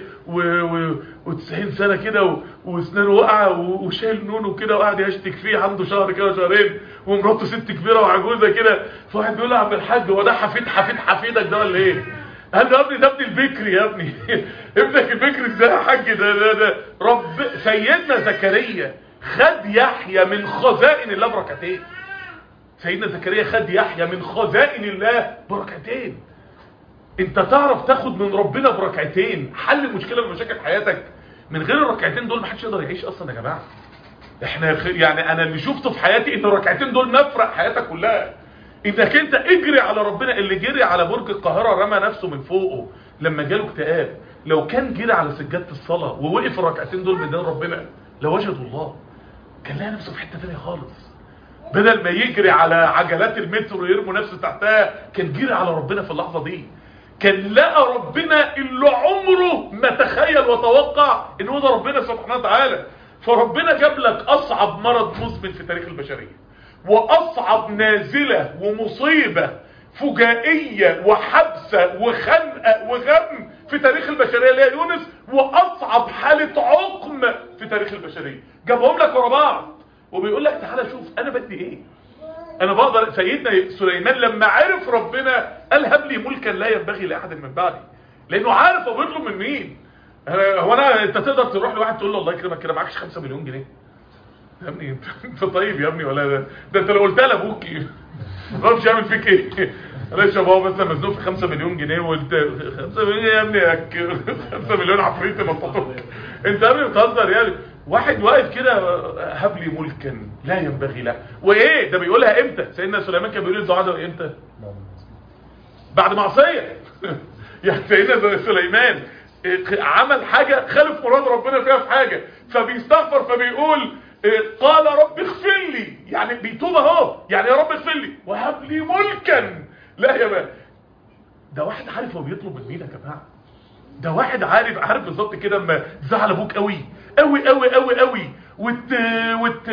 و90 سنه كده واسنانه واقعه وشايل نونه كده وقاعد يشتك فيه عنده شهر كده شهرين ومراته ست كبيره وعجوزه كده فواحد بيقول له عم الحاج هو ده حفيد حفيد حفيدك ده ولا ايه قال له يا ابني ده ابني البكري يا ابني ابنك البكري ازاي يا حاج ده ده ده رب سيدنا زكريا خد يحيى من خزائن الله بركتين سيدنا زكريا خد يحيى من خزائن الله بركتين انت تعرف تاخد من ربنا بركعتين حل مشكلة من مشاكل حياتك من غير الركعتين دول محدش يقدر يعيش اصلا يا جماعة احنا يعني انا اللي شفته في حياتي ان الركعتين دول مفرق حياتك كلها انك انت اجري على ربنا اللي جري على برج القاهرة رمى نفسه من فوقه لما جاله اكتئاب لو كان جري على سجادة الصلاة ووقف الركعتين دول بدين ربنا لوجدوا الله كان لها نفسه في حتة تانية خالص بدل ما يجري على عجلات المترو ويرموا نفسه تحتها كان جري على ربنا في اللحظة دي كان لقى ربنا اللي عمره ما تخيل وتوقع ان هو ده ربنا سبحانه وتعالى فربنا جاب لك اصعب مرض مزمن في تاريخ البشرية واصعب نازلة ومصيبة فجائية وحبسة وخنقة وغم في تاريخ البشرية اللي هي يونس واصعب حالة عقم في تاريخ البشرية جابهم لك ورا بعض وبيقول لك تعالى شوف انا بدي ايه انا بقدر سيدنا سليمان لما عرف ربنا قال هب لي ملكا لا ينبغي لاحد من بعدي لانه عارف هو بيطلب من مين هو انا انت تقدر تروح لواحد تقول له الله يكرمك كده معكش 5 مليون جنيه يا ابني انت انت طيب يا ابني ولا ده, ده انت لو قلتها لابوك ما مش يعمل فيك ايه معلش يا بابا مثلا مزنوق في 5 مليون جنيه وانت 5 مليون يا ابني 5 مليون عفريت مطاطوك انت يا ابني بتهزر يعني واحد واقف كده هب لي ملكا لا ينبغي له وايه ده بيقولها امتى سيدنا سليمان كان بيقول الدعاء ده امتى بعد معصيه يعني سيدنا سليمان إيه، عمل حاجة خالف مراد ربنا فيها في حاجة فبيستغفر فبيقول إيه، قال رب اغفر لي يعني بيتوب اهو يعني يا رب اغفر لي وهب لي ملكا لا يا بقى ده واحد عارف هو بيطلب من مين يا جماعه ده واحد عارف عارف بالظبط كده اما زعل ابوك قوي قوي قوي قوي قوي وت وت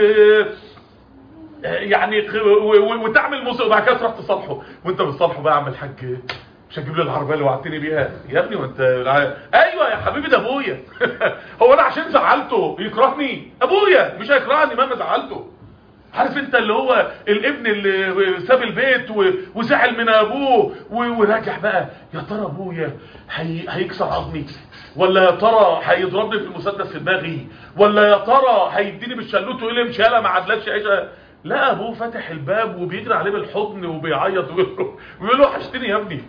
يعني خ- و- و- وتعمل مصيبه وبعد كده تروح تصالحه وانت بتصالحه بقى يا عم الحاج مش هتجيب لي العربيه اللي وعدتني بيها يا ابني وانت ايوه يا حبيبي ده ابويا هو انا عشان زعلته يكرهني ابويا مش هيكرهني مهما زعلته عارف انت اللي هو الابن اللي ساب البيت و- وزعل من ابوه و- وراجع بقى يا ترى ابويا هي... هيكسر عظمي ولا يا ترى هيضربني في المسدس في دماغي ولا يا ترى هيديني بالشلوت ويقول لي امشي يالا ما عدلكش عيشه لا ابوه فاتح الباب وبيجري عليه بالحضن وبيعيط ويقول له ويقول له وحشتني يا ابني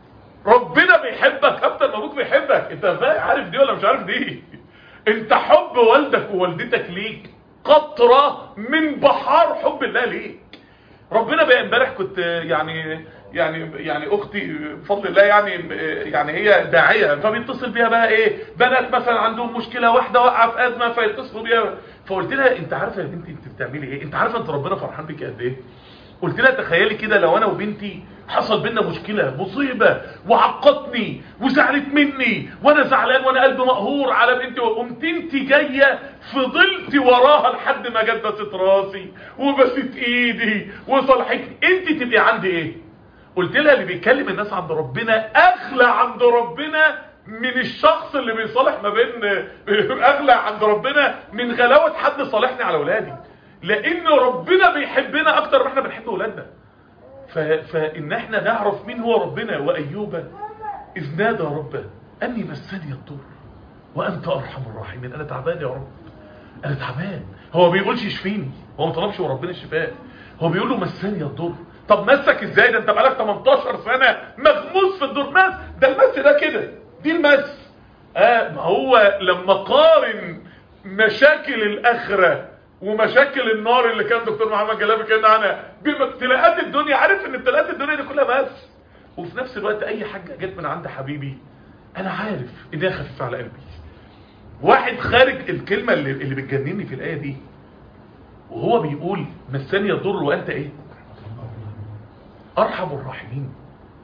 ربنا بيحبك اكتر ما ابوك بيحبك انت فا- عارف دي ولا مش عارف دي انت حب والدك ووالدتك ليك قطرة من بحار حب الله ليك ربنا بقى امبارح كنت يعني يعني يعني اختي بفضل الله يعني يعني هي داعيه فبيتصل بيها بقى ايه بنات مثلا عندهم مشكله واحده واقعه في ازمه فيتصلوا بيها فقلت لها انت عارفه يا بنتي انت بتعملي ايه انت عارفه انت ربنا فرحان بيك قد ايه قلت لها تخيلي كده لو انا وبنتي حصل بينا مشكلة مصيبة وعقتني وزعلت مني وانا زعلان وانا قلبي مقهور على بنتي وقمت انت جاية فضلت وراها لحد ما جت بست راسي وبست ايدي وصالحتني انت تبقي عندي ايه قلت لها اللي بيكلم الناس عند ربنا اغلى عند ربنا من الشخص اللي بيصالح ما بين اغلى عند ربنا من غلاوة حد صالحني على ولادي لان ربنا بيحبنا اكتر ما احنا بنحب ولادنا ف... فان احنا نعرف مين هو ربنا وايوب اذ نادى ربه اني مسني الضر وانت ارحم الراحمين انا تعبان يا رب انا تعبان هو بيقولش يشفيني هو ما طلبش وربنا الشفاء هو بيقول له مسني الضر طب مسك ازاي ده انت بقالك 18 سنه مغموس في الضر مس ده المس ده كده دي المس اه ما هو لما قارن مشاكل الاخره ومشاكل النار اللي كان دكتور محمد جلابي كان عنها بابتلاءات الدنيا عارف ان ابتلاءات الدنيا دي كلها بس وفي نفس الوقت اي حاجه جت من عند حبيبي انا عارف ان هي خفيفه على قلبي واحد خارج الكلمه اللي, اللي بتجنني في الايه دي وهو بيقول مسني يضر وانت ايه ارحم الراحمين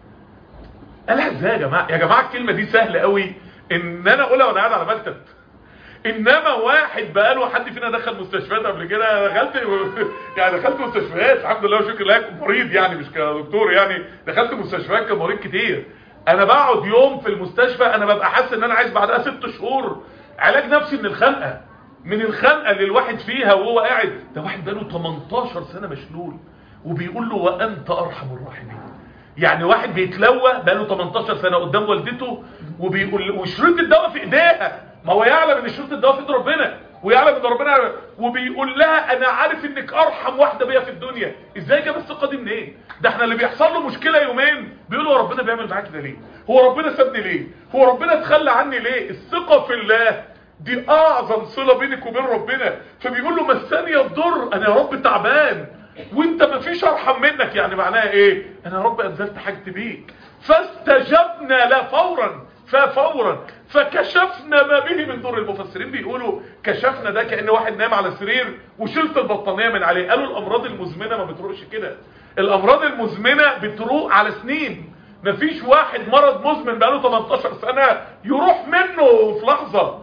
قالها ازاي يا جماعه يا جماعه الكلمه دي سهله قوي ان انا اقولها وانا قاعد على مكتب انما واحد بقاله حد فينا دخل مستشفيات قبل كده دخلت يعني دخلت مستشفيات الحمد لله وشكر لله مريض يعني مش كدكتور يعني دخلت مستشفيات كمريض كتير انا بقعد يوم في المستشفى انا ببقى حاسس ان انا عايز بعدها ست شهور علاج نفسي من الخنقه من الخنقه اللي الواحد فيها وهو قاعد ده واحد بقاله 18 سنه مشلول وبيقول له وانت ارحم الراحمين يعني واحد بيتلوى بقاله 18 سنه قدام والدته وبيقول وشريط الدواء في ايديها ما هو يعلم ان شريط الدواء في ايد ربنا ويعلم ان ربنا يعلم وبيقول لها انا عارف انك ارحم واحده بيا في الدنيا ازاي جاب الثقه دي منين ده احنا اللي بيحصل له مشكله يومين بيقولوا هو ربنا بيعمل معاك كده ليه هو ربنا سابني ليه هو ربنا تخلى عني ليه الثقه في الله دي اعظم صله بينك وبين ربنا فبيقول له مسني الضر انا يا رب تعبان وانت مفيش ارحم منك يعني معناها ايه انا يا رب انزلت حاجتي بيك فاستجبنا له فورا ففورا فكشفنا ما به من ضر المفسرين بيقولوا كشفنا ده كأن واحد نام على سرير وشلت البطانية من عليه قالوا الامراض المزمنة ما بتروقش كده الامراض المزمنة بتروق على سنين مفيش واحد مرض مزمن بقاله 18 سنة يروح منه في لحظة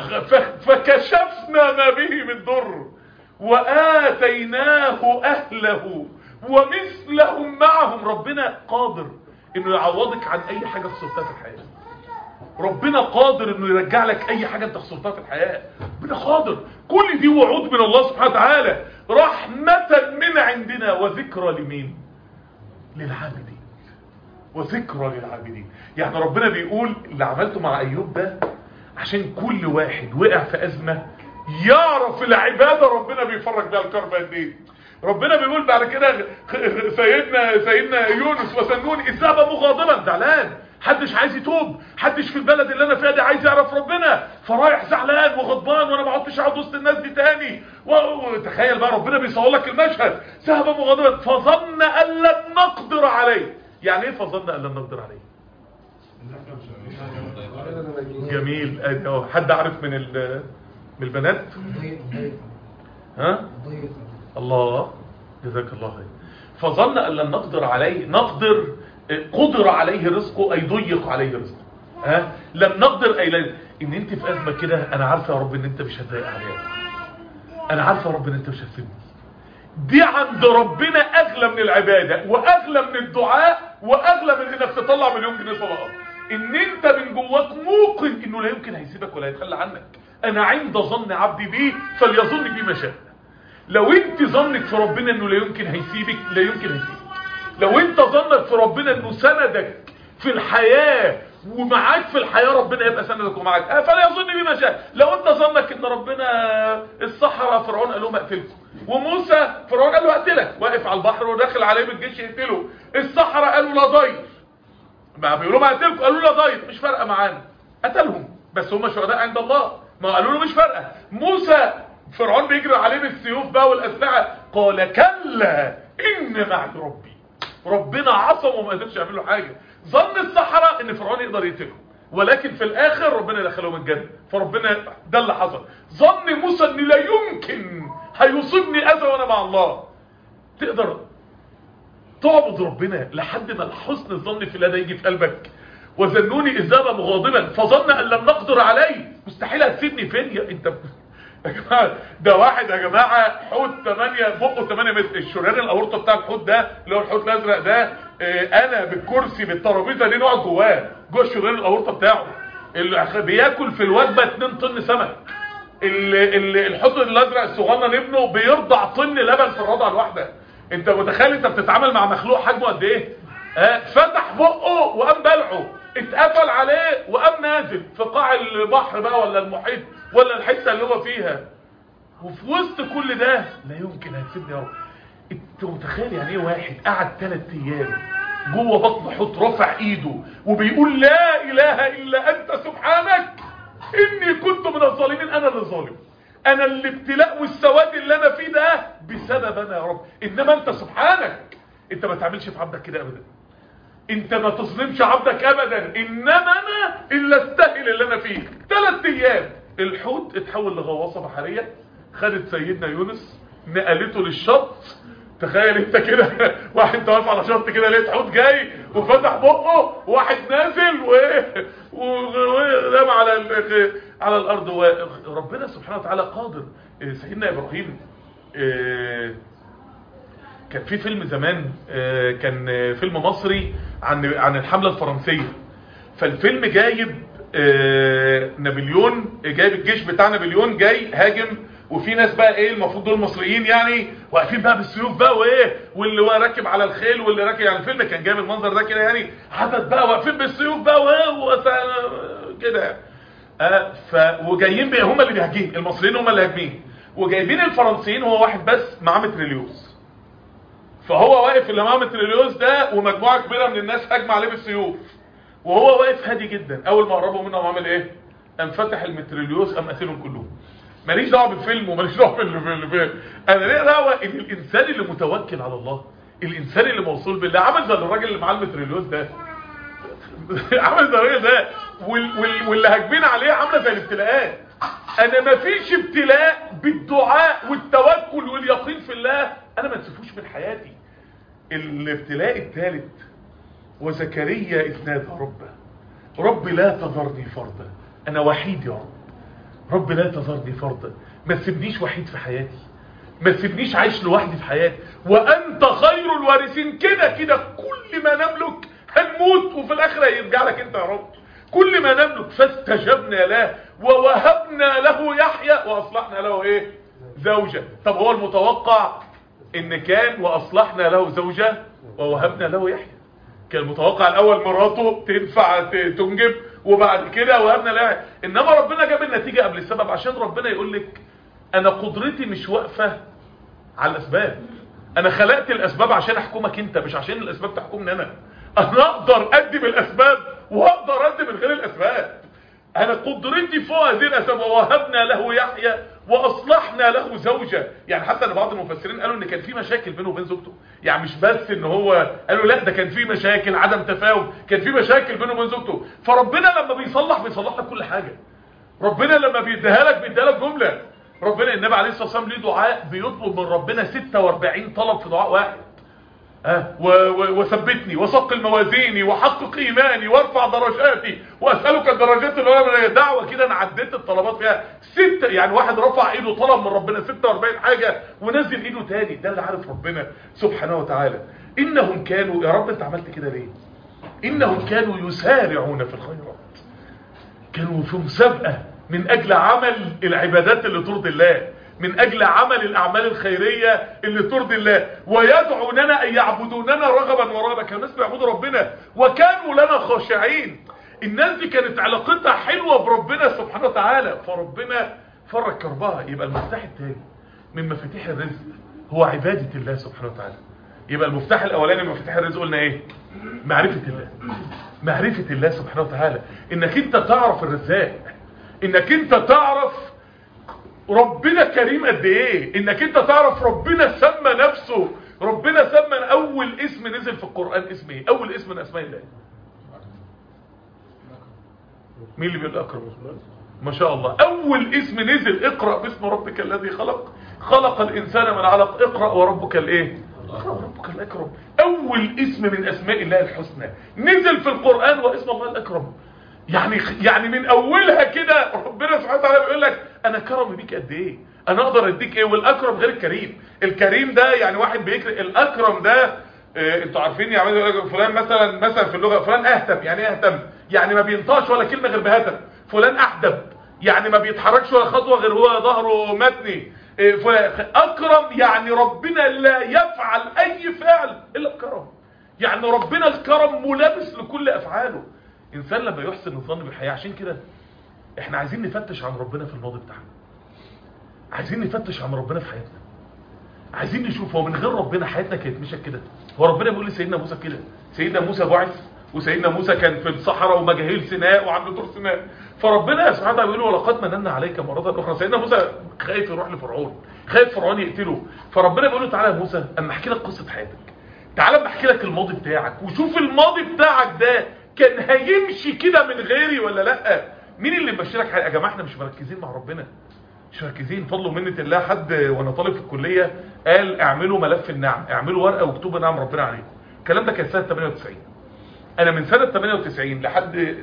فكشفنا ما به من ضر وآتيناه أهله ومثلهم معهم ربنا قادر انه يعوضك عن اي حاجة خسرتها في الحياة ربنا قادر انه يرجع لك اي حاجة انت خسرتها في الحياة ربنا قادر كل دي وعود من الله سبحانه وتعالى رحمة من عندنا وذكرى لمين للعابدين وذكرى للعابدين يعني ربنا بيقول اللي عملته مع ايوب ده عشان كل واحد وقع في ازمة يعرف العبادة ربنا بيفرج بيها الكرب قد ايه ربنا بيقول بعد كده سيدنا سيدنا يونس وسنون اذهب مغاضبا زعلان حدش عايز يتوب حدش في البلد اللي انا فيها دي عايز يعرف ربنا فرايح زعلان وغضبان وانا ما عدتش اقعد وسط الناس دي تاني وتخيل بقى ربنا بيصور لك المشهد ذهب مغاضبا فظن ان لن نقدر عليه يعني ايه فظن ان لن نقدر عليه جميل ادي اهو حد عارف من ال- من البنات
ضيق ضيق
ها
ضيق
الله جزاك الله خير فظن ان لن نقدر عليه نقدر قدر عليه رزقه اي ضيق عليه رزقه ها لم نقدر اي لن ان انت في ازمه كده انا عارفه يا رب ان انت مش هتضايق عليا انا عارفه يا رب ان انت مش هتسيبني دي عند ربنا اغلى من العباده واغلى من الدعاء واغلى من انك تطلع مليون جنيه صدقه ان انت من جواك موقن انه لا يمكن هيسيبك ولا هيتخلى عنك انا عند ظن عبدي بي فليظن بي ما شاء لو انت ظنك في ربنا انه لا يمكن هيسيبك لا يمكن هيسيبك لو انت ظنك في ربنا انه سندك في الحياة ومعاك في الحياة ربنا يبقى سندك ومعاك اه فلا يظن بما شاء لو انت ظنك ان ربنا الصحراء فرعون قال لهم اقتلكم وموسى فرعون قال له اقتلك واقف على البحر وداخل عليه بالجيش يقتله الصحراء قالوا لا ضير ما بيقولوا ما قتلكم قالوا لا ضير مش فارقه معانا قتلهم بس هم شهداء عند الله ما قالوا له مش فارقه موسى فرعون بيجري عليه بالسيوف بقى والاسلحه قال كلا ان معي ربي ربنا عصم وما قدرش يعمل له حاجه ظن السحرة ان فرعون يقدر يقتلهم ولكن في الاخر ربنا دخلهم الجنه فربنا ده اللي حصل ظن موسى ان لا يمكن هيصيبني اذى وانا مع الله تقدر تعبد ربنا لحد ما حسن الظن في الله ده يجي في قلبك وظنوني اذ ذهب مغاضبا فظن ان لم نقدر عليه مستحيل هتسيبني فين يا انت يا جماعه ده واحد يا جماعه حوت 8 بقه 8 متر الشريان الاورطه بتاع الحوت ده اللي هو الحوت الازرق ده آه، انا بالكرسي بالترابيزه دي نقعد جواه جوه الشريان الاورطه بتاعه اللي بياكل في الوجبه 2 طن سمك ال- ال- الحوت الازرق الصغنن ابنه بيرضع طن لبن في الرضعه الواحده انت متخيل انت بتتعامل مع مخلوق حجمه قد ايه آه، فتح بقه وقام بلعه اتقفل عليه وقام نازل في قاع البحر بقى ولا المحيط ولا الحته اللي هو فيها وفي وسط كل ده لا يمكن هتسيبني يا رب انت متخيل يعني ايه واحد قعد ثلاث ايام جوه بطن حوت رافع ايده وبيقول لا اله الا انت سبحانك اني كنت من الظالمين انا اللي ظالم انا الابتلاء والسواد اللي انا فيه ده بسبب انا يا رب انما انت سبحانك انت ما تعملش في عبدك كده ابدا انت ما تظلمش عبدك ابدا انما انا الا استاهل اللي انا فيه ثلاث ايام الحوت اتحول لغواصه بحريه خدت سيدنا يونس نقلته للشط تخيل انت كده واحد واقف على شط كده لقيت حوت جاي وفتح بقه واحد نازل وايه ورمى على ال- على الارض وربنا سبحانه وتعالى قادر اه، سيدنا ابراهيم اه، كان في فيلم زمان آه، كان آه، فيلم مصري عن عن الحملة الفرنسية فالفيلم جايب آه، نابليون جايب الجيش بتاع نابليون جاي هاجم وفي ناس بقى ايه المفروض دول مصريين يعني واقفين بقى بالسيوف بقى وايه واللي هو راكب على الخيل واللي راكب يعني الفيلم كان جايب المنظر ده كده يعني عدد بقى واقفين بالسيوف بقى وايه وس- كده آه، ف وجايين بقى هم اللي بيهاجمين المصريين هم اللي هاجمين وجايبين الفرنسيين هو واحد بس معاه متريليوس فهو واقف اللي معاه متريليوس ده ومجموعه كبيره من الناس هاجمه عليه بالسيوف وهو واقف هادي جدا اول ما قربوا منه قام عامل ايه قام فتح المتريليوس قام قاتلهم كلهم ماليش دعوه بالفيلم وماليش دعوه باللي باللي فيه انا ليه دعوه ان الانسان اللي متوكل على الله الانسان اللي موصول بالله عامل زي الراجل اللي معاه المتريليوس ده عامل زي الراجل ده وال وال واللي هاجمين عليه عامله زي الابتلاءات انا ما فيش ابتلاء بالدعاء والتوكل واليقين في الله انا ما تسيبوش من حياتي الابتلاء الثالث وزكريا اذ نادى ربه رب لا تذرني فردا انا وحيد يا رب رب لا تذرني فردا ما تسيبنيش وحيد في حياتي ما تسيبنيش عايش لوحدي في حياتي وانت خير الوارثين كده كده كل ما نملك هنموت وفي الاخره هيرجع لك انت يا رب كل ما نملك فاستجبنا له ووهبنا له يحيى واصلحنا له ايه زوجة طب هو المتوقع ان كان واصلحنا له زوجة ووهبنا له يحيى كان المتوقع الاول مراته تنفع ت- تنجب وبعد كده وهبنا لها انما ربنا جاب النتيجة قبل السبب عشان ربنا يقول لك انا قدرتي مش واقفة على الاسباب انا خلقت الاسباب عشان احكمك انت مش عشان الاسباب تحكمني انا انا اقدر ادي بالاسباب واقدر ادي من غير الاسباب انا قدرتي فوق هذه الاسباب ووهبنا له يحيى واصلحنا له زوجه يعني حتى ان بعض المفسرين قالوا ان كان في مشاكل بينه وبين زوجته يعني مش بس ان هو قالوا لا ده كان في مشاكل عدم تفاهم كان في مشاكل بينه وبين زوجته فربنا لما بيصلح بيصلح لك كل حاجه ربنا لما بيديها لك بيديها لك جمله ربنا النبي عليه الصلاه والسلام ليه دعاء بيطلب من ربنا 46 طلب في دعاء واحد أه و- و- وثبتني وثقل موازيني وحقق ايماني وارفع درجاتي واسالك الدرجات الاولى من دعوه كده انا عديت الطلبات فيها ستة يعني واحد رفع ايده طلب من ربنا 46 حاجه ونزل ايده تاني ده اللي عارف ربنا سبحانه وتعالى انهم كانوا يا رب انت عملت كده ليه انهم كانوا يسارعون في الخيرات كانوا في مسابقة من أجل عمل العبادات اللي ترضي الله من أجل عمل الأعمال الخيرية اللي ترضي الله ويدعوننا أن يعبدوننا رغبا ورهبا كانوا الناس بيعبدوا ربنا وكانوا لنا خاشعين الناس دي كانت علاقتها حلوة بربنا سبحانه وتعالى فربنا فرج كربها يبقى المفتاح التاني من مفاتيح الرزق هو عبادة الله سبحانه وتعالى يبقى المفتاح الأولاني من مفاتيح الرزق قلنا إيه معرفة الله معرفة الله سبحانه وتعالى انك انت تعرف الرزاق انك انت تعرف ربنا كريم قد ايه انك انت تعرف ربنا سمى نفسه ربنا سمى اول اسم نزل في القرآن اسم ايه اول اسم من اسماء الله مين اللي بيقول اكرم ما شاء الله اول اسم نزل اقرأ باسم ربك الذي خلق خلق الانسان من علق اقرأ وربك الايه اقرأ وربك الاكرم اول اسم من اسماء الله الحسنى نزل في القرآن واسم الله الاكرم يعني يعني من اولها كده ربنا سبحانه وتعالى بيقول لك انا كرمي بيك قد ايه انا اقدر اديك ايه والاكرم غير الكريم الكريم ده يعني واحد بيكرم الاكرم ده آه، انتوا عارفين يعملوا يقول لك فلان مثلا مثلا في اللغه فلان اهتم يعني ايه اهتم يعني ما بينطقش ولا كلمه غير بهتم فلان احدب يعني ما بيتحركش ولا خطوه غير هو ظهره متني إيه، فلان اكرم يعني ربنا لا يفعل اي فعل الا بكرم يعني ربنا الكرم ملابس لكل افعاله انسان لما يحسن الظن بالحياه عشان كده احنا عايزين نفتش عن ربنا في الماضي بتاعنا عايزين نفتش عن ربنا في حياتنا عايزين نشوف هو من غير ربنا حياتنا كانت مشت كده هو ربنا بيقول لسيدنا موسى كده سيدنا موسى بعث وسيدنا موسى كان في الصحراء ومجاهيل سيناء وعنده طور سيناء فربنا سبحانه وتعالى بيقول له ولقد مننا عليك مرة أخرى سيدنا موسى خايف يروح لفرعون خايف فرعون يقتله فربنا بيقول له تعالى يا موسى اما احكي لك قصة حياتك تعالى اما احكي لك الماضي بتاعك وشوف الماضي بتاعك ده كان هيمشي كده من غيري ولا لا مين اللي مبشرك يا جماعه احنا مش مركزين مع ربنا مش مركزين فضل ومنة الله حد وانا طالب في الكلية قال اعملوا ملف النعم اعملوا ورقة واكتبوا نعم ربنا عليكم الكلام ده كان سنة 98 انا من سنة 98 لحد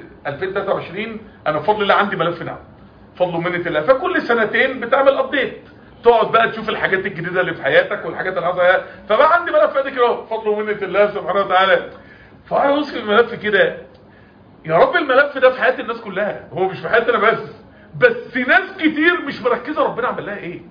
2023 انا بفضل الله عندي ملف نعم فضل ومنة الله فكل سنتين بتعمل ابديت تقعد بقى تشوف الحاجات الجديدة اللي في حياتك والحاجات اللي حصلت فبقى عندي ملف قد كده اهو، بفضل ومنة الله سبحانه وتعالى فانا بص الملف كده يا رب الملف ده في حياة الناس كلها هو مش في حياتي انا بس بس ناس كتير مش مركزة ربنا عمل لها ايه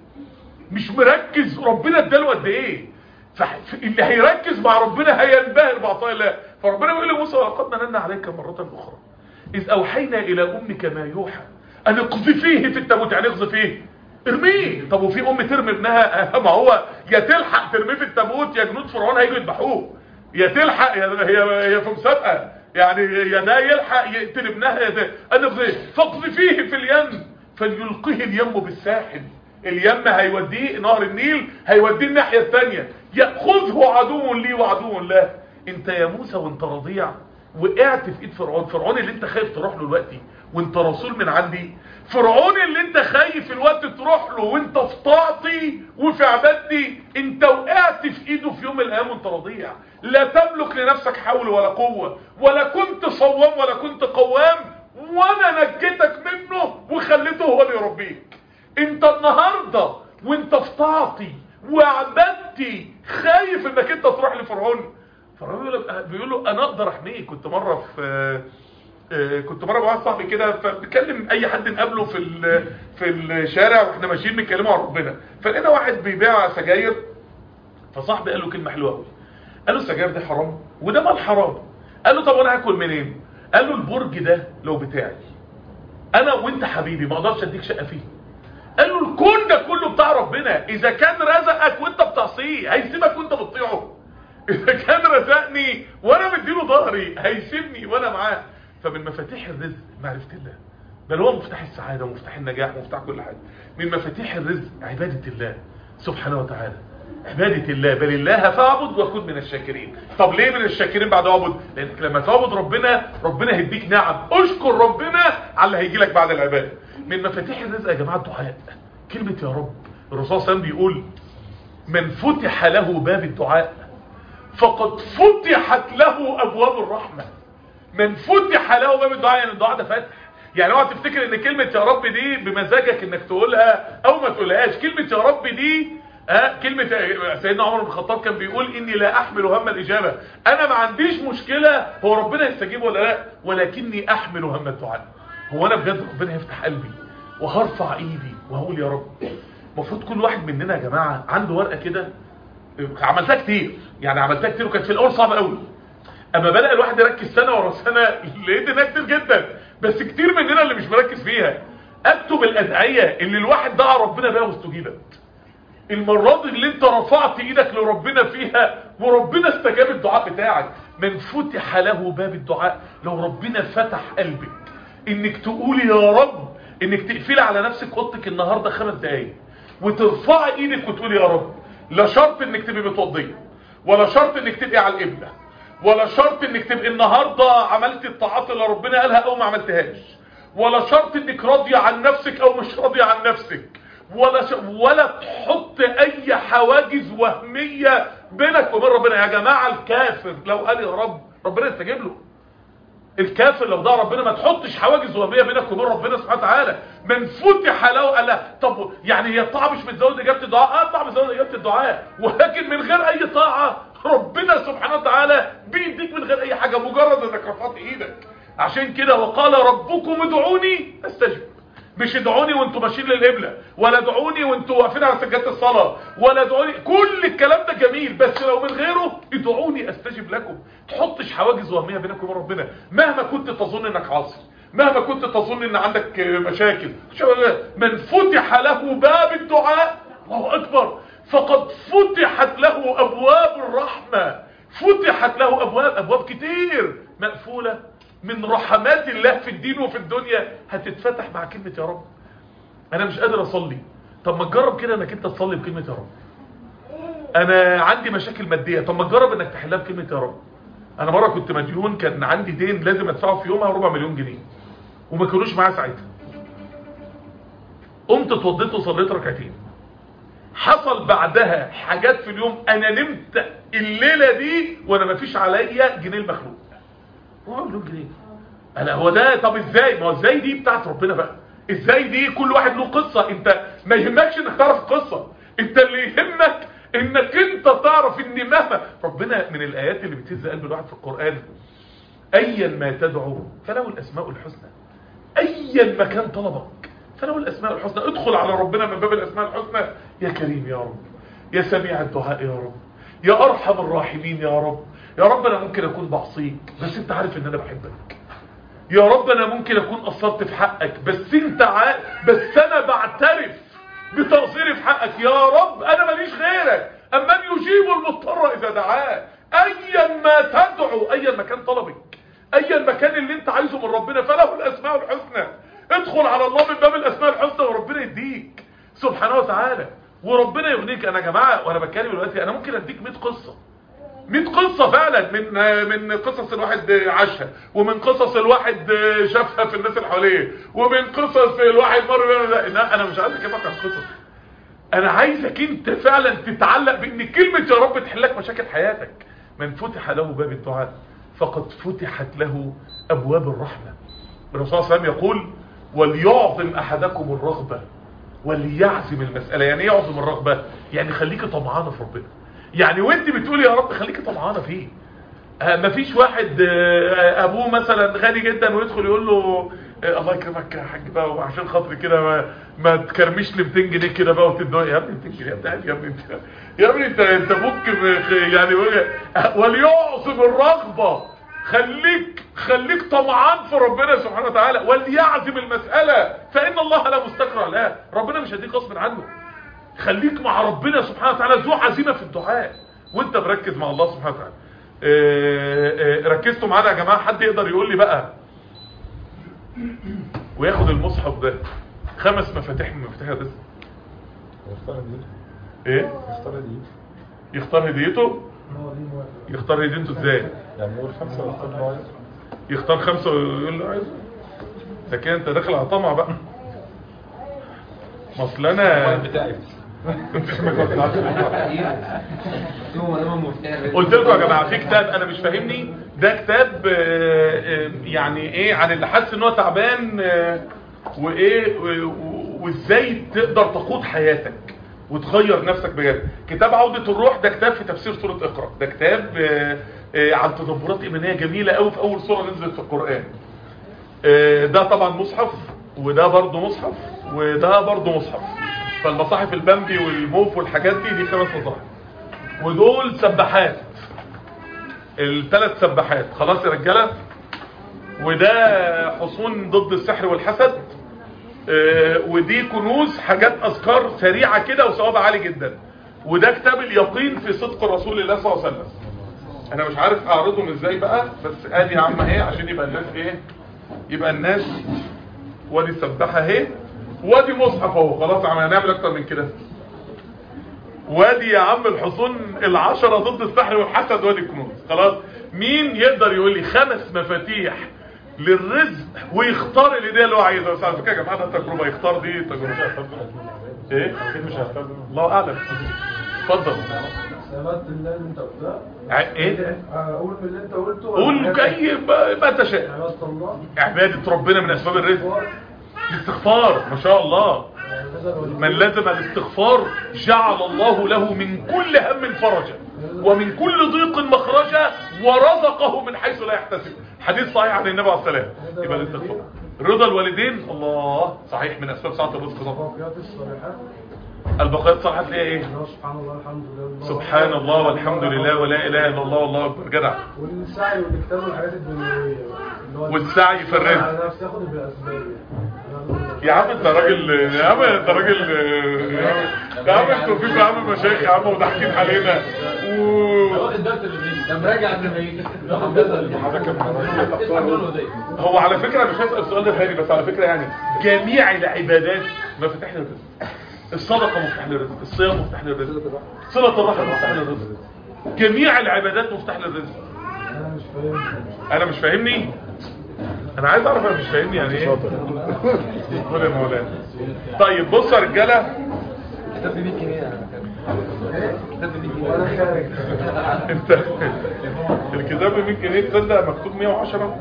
مش مركز ربنا اداله قد ايه فح- اللي هيركز مع ربنا هينبهر بعطاء الله فربنا بيقول لموسى ولقد مننا عليك مرة اخرى اذ اوحينا الى امك ما يوحى ان اقذفيه في التابوت يعني اقذفيه ارميه طب وفي ام ترمي ابنها ما هو يا تلحق ترميه في التابوت يا جنود فرعون هيجوا يذبحوه يا تلحق يا هي هي في مسابقه يعني يا ده يلحق يقتل ابنها يا ده انا فاقذفيه في اليم فليلقيه اليم بالساحل اليم هيوديه نهر النيل هيوديه الناحيه الثانيه ياخذه عدو لي وعدو له انت يا موسى وانت رضيع وقعت في ايد فرعون فرعون اللي انت خايف تروح له دلوقتي وانت رسول من عندي فرعون اللي انت خايف الوقت تروح له وانت في طاعتي وفي عبادتي انت وقعت في ايده في يوم من الايام وانت رضيع لا تملك لنفسك حول ولا قوة ولا كنت صوام ولا كنت قوام وانا نجيتك منه وخليته هو اللي يربيك انت النهاردة وانت في طاعتي وعبادتي خايف انك انت تروح لفرعون فرعون بيقول لك- بيقول له انا اقدر احميك كنت مرة في آه، كنت مره مع واحد صاحبي كده فبكلم اي حد نقابله في ال- في الشارع واحنا ماشيين بنتكلموا عن ربنا فلقينا واحد بيبيع سجاير فصاحبي قال له كلمه حلوه قوي قال له السجاير دي حرام وده مال حرام قال له طب انا هاكل منين قال له البرج ده لو بتاعي انا وانت حبيبي ما اقدرش اديك شقه فيه قال له الكون ده كله بتاع ربنا اذا كان رزقك وانت بتعصيه هيسيبك وانت بتطيعه اذا كان رزقني وانا مديله ظهري هيسيبني وانا معاه فمن مفاتيح الرزق معرفة الله بل هو مفتاح السعادة ومفتاح النجاح ومفتاح كل حاجة من مفاتيح الرزق عبادة الله سبحانه وتعالى عبادة الله بل الله فاعبد وكن من الشاكرين طب ليه من الشاكرين بعد اعبد لانك لما تعبد ربنا ربنا هيديك نعم اشكر ربنا على اللي هيجي لك بعد العبادة من مفاتيح الرزق يا جماعة الدعاء كلمة يا رب الرسول صلى الله عليه وسلم بيقول من فتح له باب الدعاء فقد فتحت له ابواب الرحمة من فتح له باب الدعاء يعني الدعاء ده فتح يعني اوعى تفتكر ان كلمة يا رب دي بمزاجك انك تقولها او ما تقولهاش كلمة يا رب دي ها كلمة سيدنا عمر بن الخطاب كان بيقول اني لا احمل هم الاجابة انا ما عنديش مشكلة هو ربنا يستجيب ولا لا ولكني احمل هم الدعاء هو انا بجد ربنا يفتح قلبي وهرفع ايدي وهقول يا رب المفروض كل واحد مننا يا جماعة عنده ورقة كده عملتها كتير يعني عملتها كتير وكانت في الاول صعبة قوي اما بدأ الواحد يركز سنة ورا سنة لقيت انها كتير جدا بس كتير مننا اللي مش مركز فيها اكتب الادعية اللي الواحد دعا ربنا بها واستجيبت المرات اللي انت رفعت ايدك لربنا فيها وربنا استجاب الدعاء بتاعك من فتح له باب الدعاء لو ربنا فتح قلبك انك تقولي يا رب انك تقفلي على نفسك اوضتك النهاردة خمس دقايق وترفعي ايدك وتقولي يا رب لا شرط انك تبقي متوضيه ولا شرط انك تبقي على القبله ولا شرط انك تبقي النهاردة عملت الطاعات اللي ربنا قالها او ما عملتهاش ولا شرط انك راضية عن نفسك او مش راضية عن نفسك ولا ش... ولا تحط اي حواجز وهمية بينك وبين ربنا يا جماعة الكافر لو قال يا رب ربنا يستجيب له الكافر لو دعا ربنا ما تحطش حواجز وهميه بينك وبين ربنا سبحانه وتعالى من فتح له قال لا طب يعني هي الطاعه مش بتزود اجابه الدعاء اه الطاعه بتزود اجابه الدعاء ولكن من غير اي طاعه ربنا سبحانه وتعالى بيديك من غير اي حاجه مجرد انك رفعت ايدك عشان كده وقال ربكم ادعوني استجب مش ادعوني وانتوا ماشيين للقبلة ولا ادعوني وانتوا واقفين على سجادة الصلاة ولا ادعوني كل الكلام ده جميل بس لو من غيره ادعوني استجب لكم تحطش حواجز وهمية بينك وبين ربنا مهما كنت تظن انك عاصي مهما كنت تظن ان عندك مشاكل من فتح له باب الدعاء الله اكبر فقد فتحت له ابواب الرحمة فتحت له ابواب ابواب كتير مقفولة من رحمات الله في الدين وفي الدنيا هتتفتح مع كلمة يا رب انا مش قادر اصلي طب ما تجرب كده انك انت تصلي بكلمة يا رب انا عندي مشاكل مادية طب ما تجرب انك تحلها بكلمة يا رب انا مرة كنت مديون كان عندي دين لازم ادفعه في يومها ربع مليون جنيه وما كانوش معايا ساعتها قمت اتوضيت وصليت ركعتين حصل بعدها حاجات في اليوم انا نمت الليلة دي وانا ما فيش عليا جنيه المخلوق ربع مليون جنيه انا هو ده طب ازاي ما هو ازاي دي بتاعت ربنا بقى ازاي دي كل واحد له قصة انت ما يهمكش انك تعرف القصة انت اللي يهمك انك انت تعرف ان مهما ربنا من الايات اللي بتهز قلب الواحد في القرآن ايا ما تدعو فله الاسماء الحسنى ايا ما كان طلبك فله الاسماء الحسنى ادخل على ربنا من باب الاسماء الحسنى يا كريم يا رب يا سميع الدعاء يا رب يا ارحم الراحمين يا رب يا رب انا ممكن اكون بعصيك بس انت عارف ان انا بحبك يا رب انا ممكن اكون قصرت في حقك بس انت عارف بس انا بعترف بتقصيري في حقك يا رب انا ماليش غيرك اما يجيب المضطر اذا دعاه ايا ما تدعو ايا ما كان طلبك ايا ما كان اللي انت عايزه من ربنا فله الاسماء الحسنى ادخل على الله من باب الاسماء الحسنى وربنا يديك سبحانه وتعالى وربنا يغنيك انا يا جماعه وانا بتكلم دلوقتي انا ممكن اديك 100 قصه 100 قصة فعلا من من قصص الواحد عاشها ومن قصص الواحد شافها في الناس اللي حواليه ومن قصص الواحد مر لا انا مش عايز اكلمك عن قصص انا عايزك انت فعلا تتعلق بان كلمة يا رب تحلك مشاكل حياتك من فتح له باب الدعاء فقد فتحت له ابواب الرحمة الرسول صلى الله عليه وسلم يقول وليعظم احدكم الرغبة وليعزم المسألة يعني ايه يعظم الرغبة يعني خليك طمعانة في ربنا يعني وانت بتقولي يا رب خليكي طمعانه فيه آه مفيش واحد آه ابوه مثلا غني جدا ويدخل يقول له آه الله يكرمك يا حاج بقى وعشان خاطري كده ما, ما تكرمش لي 200 جنيه كده بقى وتدوها يا ابني 200 جنيه بتاعت يا ابني انت يا ابني انت انت ممكن يعني وليعصم الرغبه خليك خليك طمعان في ربنا سبحانه وتعالى وليعزم المساله فان الله لا مستكره لا ربنا مش هيديك غصب عنه خليك مع ربنا سبحانه وتعالى ذو عزيمة في الدعاء وانت مركز مع الله سبحانه وتعالى اه اه ركزتوا معانا يا جماعة حد يقدر يقول لي بقى وياخد المصحف ده خمس مفاتيح من مفاتيح الرزق
يختار هديته
ايه
يختار هديته
يختار هديته
هو دي موافق
يختار هديته ازاي
يعني يقول خمسة ويختار اللي هو عايزه
يختار خمسة ويقول له عايز ده كده انت داخل على طمع بقى ما اصل انا
بتاعي
هو ده مفتاح
قلت لكم يا جماعه في كتاب انا مش فاهمني ده كتاب آه، آه، يعني ايه عن اللي حاسس ان هو تعبان آه، وايه و- و- وازاي تقدر تقود حياتك وتغير نفسك بجد كتاب عودة الروح ده كتاب في تفسير سورة اقرأ ده كتاب آه، آه، عن تدبرات ايمانيه جميله قوي في اول سوره نزلت في القرآن آه، ده طبعا مصحف وده برضه مصحف وده برضه مصحف فالمصاحف البامبي والموف والحاجات دي دي خمس مصاحف ودول سباحات الثلاث سباحات خلاص يا رجاله وده حصون ضد السحر والحسد آه، ودي كنوز حاجات اذكار سريعه كده وثوابها عالي جدا وده كتاب اليقين في صدق رسول الله صلى الله عليه وسلم انا مش عارف اعرضهم ازاي بقى بس ادي يا عم ايه عشان يبقى الناس ايه يبقى الناس وادي السباحه اهي وادي مصحف اهو خلاص عم هنعمل اكتر من كده وادي يا عم الحصون العشرة ضد السحر والحسد وادي الكنوز خلاص مين يقدر يقول لي خمس مفاتيح للرزق ويختار الهديه اللي هو عايزها بس على فكره يا جماعه ده تجربه يختار دي تجربه ايه
اكيد مش هيختار ده.
الله اعلم اتفضل
ثبت اللي انت قلتها
ع- ايه
اقول من اللي انت قلته
قول كي ما ما تشاء
عبادة الله
عباده ربنا من اسباب الرزق الاستغفار ما شاء الله من لزم الاستغفار جعل الله له من كل هم فرجا ومن كل ضيق مخرجا ورزقه من حيث لا يحتسب حديث صحيح عن النبي عليه السلام يبقى الاستغفار رضا الوالدين الله صحيح من اسباب سعه الرزق طبعا
الباقيات الصالحات
البقاء الصالحات ليه ايه
الله سبحان الله الحمد لله
سبحان الله والحمد لله ولا اله الا الله والله اكبر جدع
والسعي والاكتاب والحاجات الدنيويه اللي هو
والسعي في الرزق.
على نفسي ياخد بالاسباب
يا عم انت راجل يا عم انت راجل يا عم انتوا فيكم يا عم مشايخ يا عم وضحكين علينا و...
لما راجع النبي
هو على فكرة مش هسأل السؤال ده تاني بس على فكرة يعني جميع العبادات مفتاح للرزق الصدقة مفتاح للرزق الصيام مفتاح للرزق صلة الرحم مفتاح للرزق جميع العبادات مفتاح للرزق
انا مش فاهم
انا مش فاهمني انا عايز اعرف انا مش فاهمني يعني ايه قول يا مولانا طيب بصوا يا رجاله
كتاب ب 100 جنيه كتاب ب 100 جنيه وانا خارج
انت الكتاب ب 100 جنيه تصدق مكتوب 110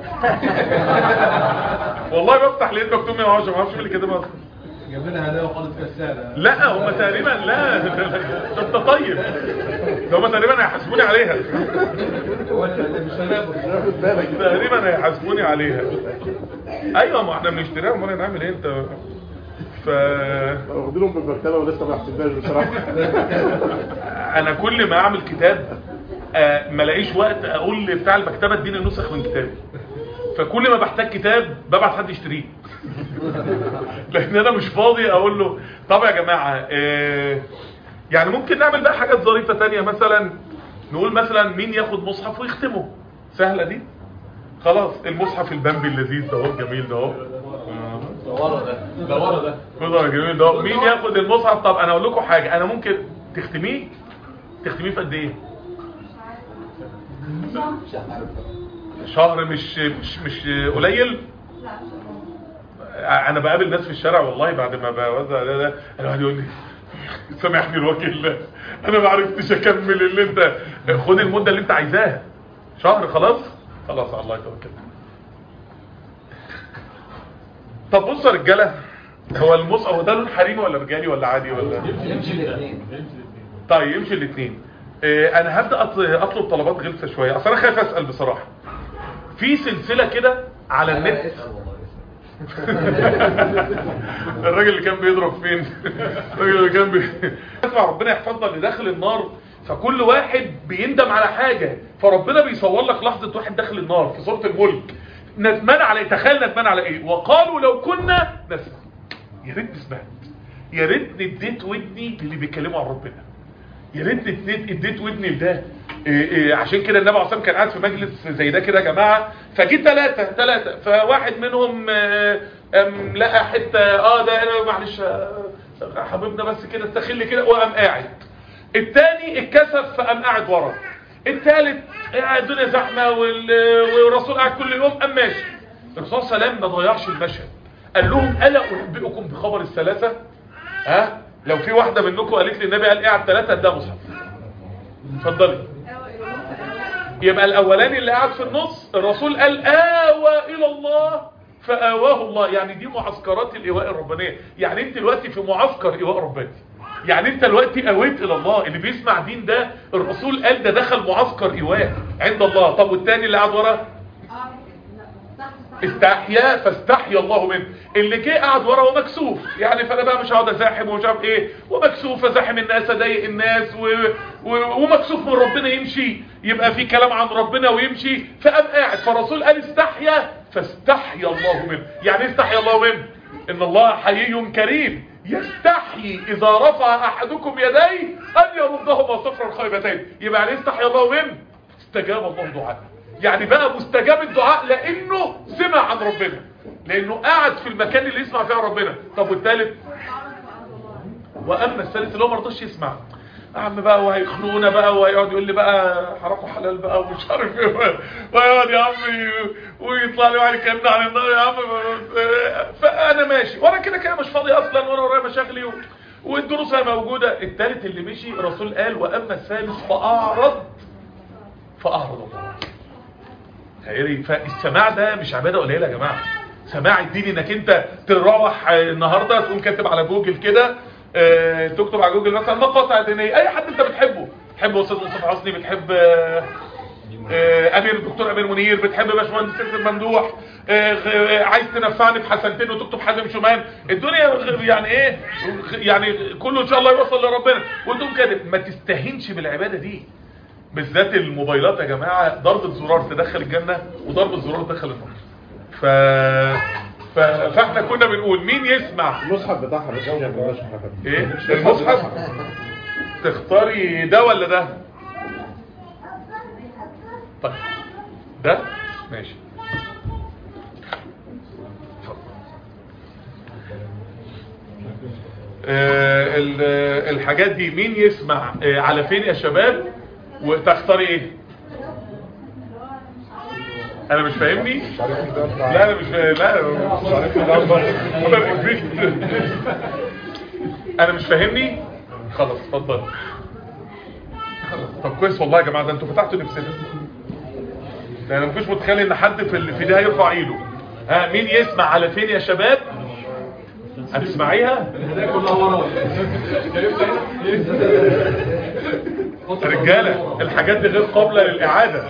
والله بفتح لقيت مكتوب 110 ما اعرفش مين اللي كاتبها اصلا
جاب لنا هدايا وحاطط فيها السعر
لا هم تقريبا لا ده انت طيب ده هم تقريبا هيحاسبوني عليها
مش هناخد
تقريبا هيحاسبوني عليها ايوه ما احنا بنشتريها امال نعمل ايه انت ف
واخدينهم بالمكتبه ولسه ما حسبناش بصراحه
انا كل ما اعمل كتاب آه، ما الاقيش وقت اقول لبتاع المكتبه اديني نسخ من كتابي فكل ما بحتاج كتاب ببعت حد يشتريه لان انا مش فاضي اقول له طب يا جماعه آه، يعني ممكن نعمل بقى حاجات ظريفه تانية مثلا نقول مثلا مين ياخد مصحف ويختمه سهله دي خلاص المصحف البامبي اللذيذ ده اهو الجميل ده اهو
ورا ده ده ورا ده
رضا جميل ده مين ياخد المصحف طب انا اقول لكم حاجه انا ممكن تختميه تختميه في قد ايه شهر مش مش مش قليل انا بقابل ناس في الشارع والله بعد ما بوزع ده ده انا واحد يقول لي سامحني الوكيل ده انا ما عرفتش اكمل اللي انت خد المده اللي انت عايزاها شهر خلاص خلاص على الله يتوكل طب بصوا يا رجاله هو المص هو ده لون حريمي ولا رجالي ولا عادي ولا
يمشي الاثنين
طيب يمشي الاثنين انا هبدا أط- اطلب طلبات غلسه شويه اصل انا خايف اسال بصراحه في سلسله كده على النت الراجل اللي كان بيضرب فين الراجل اللي كان بي... اسمع ربنا يحفظنا اللي داخل النار فكل واحد بيندم على حاجة فربنا بيصور لك لحظة واحد داخل النار في سورة الملك ندمان على ايه تخيل ندمان على ايه وقالوا لو كنا نسمع يا ريت سمعت يا ريت اديت ودني اللي بيتكلموا عن ربنا يا ريت اديت اديت ودني لده إيه إيه عشان كده النبي عليه الصلاه والسلام كان قاعد في مجلس زي ده كده يا جماعه فجيت ثلاثه ثلاثه فواحد منهم آه، قام لقى حته اه ده انا معلش آه، حبيبنا بس كده استخلي كده وقام قاعد التاني اتكسف فقام قاعد ورا التالت آه، الدنيا زحمه وال- والرسول قاعد كل يوم قام ماشي الرسول صلى الله عليه وسلم ما ضيعش المشهد قال لهم الا انبئكم بخبر الثلاثه ها لو في واحده منكم قالت لي النبي قال قاعد ثلاثه ده مصحف اتفضلي يبقى الاولاني اللي قاعد في النص الرسول قال آوى الى الله فآواه الله يعني دي معسكرات الايواء الربانيه يعني انت دلوقتي في معسكر ايواء رباني يعني انت دلوقتي اويت الى الله اللي بيسمع دين ده الرسول قال ده دخل معسكر ايواء عند الله طب والتاني اللي قاعد ورا استحيا فاستحيا الله منه اللي جه قاعد ورا ومكسوف يعني فانا بقى مش هقعد ازاحم ومش عارف ايه ومكسوف ازاحم الناس اضايق الناس و... و... ومكسوف من ربنا يمشي يبقى في كلام عن ربنا ويمشي فقام قاعد فالرسول قال استحيا فاستحيا الله منه يعني ايه استحيا الله منه ان الله حيي كريم يستحيي اذا رفع احدكم يديه ان يردهما صفرا خيبتين يبقى يعني استحيا الله منه استجاب الله دعاءه يعني بقى مستجاب الدعاء لانه سمع عن ربنا لانه قاعد في المكان اللي يسمع فيه عن ربنا طب والثالث واما الثالث اللي هو ما رضاش يسمع يا عم بقى وهيخنونا بقى وهيقعد يقول لي بقى حرام وحلال بقى ومش عارف ايه ويقعد يا عم ويطلع لي واحد يكلمنا عن النار يا عم فانا ماشي وانا كده كده مش فاضي اصلا وانا ورايا مشاغلي و... والدروس هي موجوده الثالث اللي مشي الرسول قال واما الثالث فاعرض فاعرض الله خيري فالسماع ده مش عبادة قليلة يا جماعة سماع الدين انك انت تروح النهاردة تقوم كاتب على جوجل كده اه تكتب على جوجل مثلا مقاطع دينية اي حد انت بتحبه بتحب استاذ مصطفى حسني بتحب اه اه امير الدكتور امير منير بتحب باشمهندس سيد ممدوح اه عايز تنفعني بحسنتين وتكتب حازم شومان الدنيا يعني ايه يعني كله ان شاء الله يوصل لربنا وتقوم كاتب ما تستهينش بالعبادة دي بالذات الموبايلات يا جماعة ضربة زرار تدخل الجنة وضربة زرار تدخل النار ف... ف... فاحنا كنا بنقول مين يسمع
المصحف بتاعها بس ما بلاش حاجه
ايه المصحف تختاري ده ولا ده طيب ده ماشي آه ال- الحاجات دي مين يسمع آه على فين يا شباب وتختاري ايه انا مش فاهمني لا انا مش فاهم لا مش عارف أبارك فيك. انا مش فاهمني خلاص اتفضل طب كويس والله يا جماعه ده انتوا فتحتوا نفسنا ده انا مفيش متخيل ان حد في ال- في ده هيرفع ايده ها مين يسمع على فين يا شباب هتسمعيها رجاله الحاجات دي غير قابله للاعاده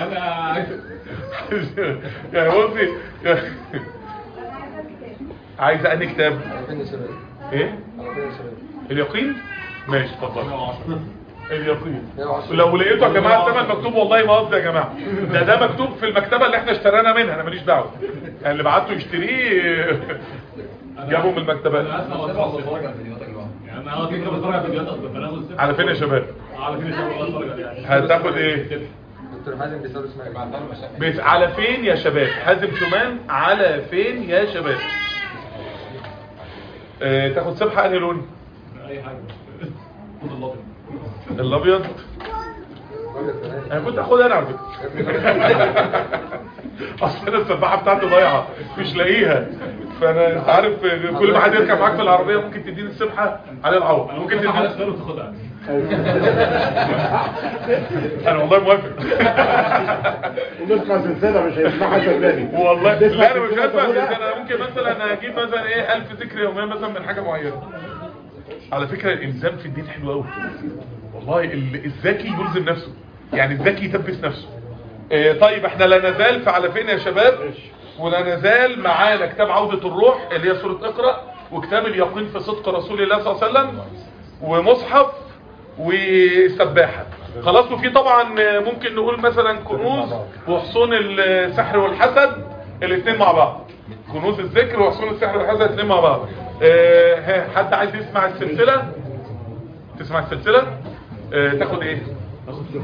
يعني بصي عايزه انهي كتاب
عارفين يا شباب
ايه
عارفين يا شباب
اليقين ماشي اتفضل اليقين
110.
لو لقيته يا جماعه الثمن مكتوب والله ما قصدي يا جماعه ده ده مكتوب في المكتبه اللي احنا اشترينا منها انا ماليش دعوه يعني اللي بعته يشتريه جابه من المكتبات
يعني انا اه كده بتفرج على فيديوهات اصلا فانا اخد
على فين يا شباب
على فين الشباب والله اتفرج عليها
هتاخد ايه
دكتور حازم بيسأل اسماعيل
بيت على فين يا شباب حازم شومان على فين يا شباب اه تاخد سبحه انهي لون
اي حاجه خد اللطم
الابيض
راجل فنان.
انا كنت اخدها انا على فكره اصل انا السباحه بتاعتي ضايعه مش لاقيها فانا انت عارف كل ما حد يركب معاك في العربيه ممكن تديني السبحه على العوض ممكن
ممكن على
تديني
سؤال وتاخدها
انا والله موافق
ونسمع سلسله مش هيسمعها صدقني
والله
نسمع
لا انا مش
سلسلة
هسمع
تاخدها.
انا ممكن مثلا اجيب مثلا ايه 1000 ذكر يوميا مثلا من حاجه معينه على فكره الالزام في الدين حلو قوي والله ال- الذكي يلزم نفسه يعني الذكي يدبس نفسه إيه طيب احنا لا نزال فعلى فين يا شباب ولا نزال معانا كتاب عودة الروح اللي هي سورة اقرأ وكتاب اليقين في صدق رسول الله صلى الله عليه وسلم ومصحف وسباحة خلاص وفي طبعا ممكن نقول مثلا كنوز وحصون السحر والحسد الاثنين مع بعض كنوز الذكر وحصون السحر والحسد الاثنين مع بعض اه ها، حد عايز يسمع السلسلة تسمع السلسلة اه تاخد ايه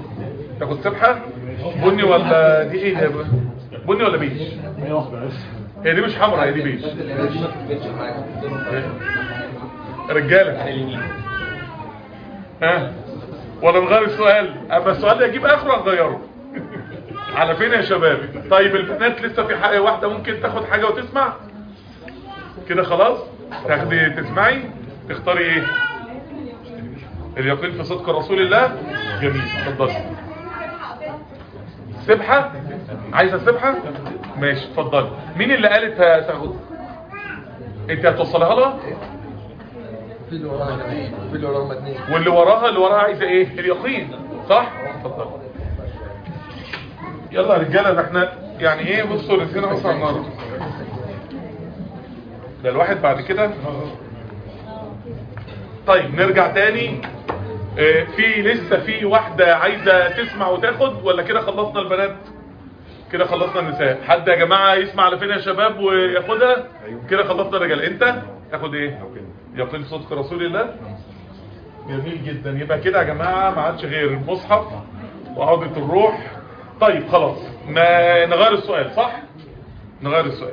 تاخد سبحة بني ولا دي ايه ده بني ولا بيج
هي واحده بس
هي دي مش حمراء هي دي بيج
بس اللي دي ما كتبتش حاجه
رجاله ها ولا نغير السؤال اما السؤال ده يجيب اخره هنغيره على فين يا شباب طيب البنات لسه في حاجه واحده ممكن تاخد حاجه وتسمع كده خلاص تاخدي تسمعي تختاري ايه اليقين في صدق رسول الله جميل اتفضلي سبحه عايزه سبحه ماشي اتفضلي مين اللي قالت هتاخد انت هتوصلها لها
في اللي وراها كمان في اللي وراها اتنين
واللي وراها اللي وراها عايزه ايه اليقين صح اتفضل يلا يا رجاله ده احنا يعني ايه بصوا نسينا اصلا النهارده ده الواحد بعد كده طيب نرجع تاني اه في لسه في واحده عايزه تسمع وتاخد ولا كده خلصنا البنات كده خلصنا النساء حد يا جماعه يسمع على فين يا شباب وياخدها كده خلصنا الرجال انت تاخد ايه يقين صدق رسول الله جميل جدا يبقى كده يا جماعة ما عادش غير المصحف وعودة الروح طيب خلاص ما نغير السؤال صح نغير السؤال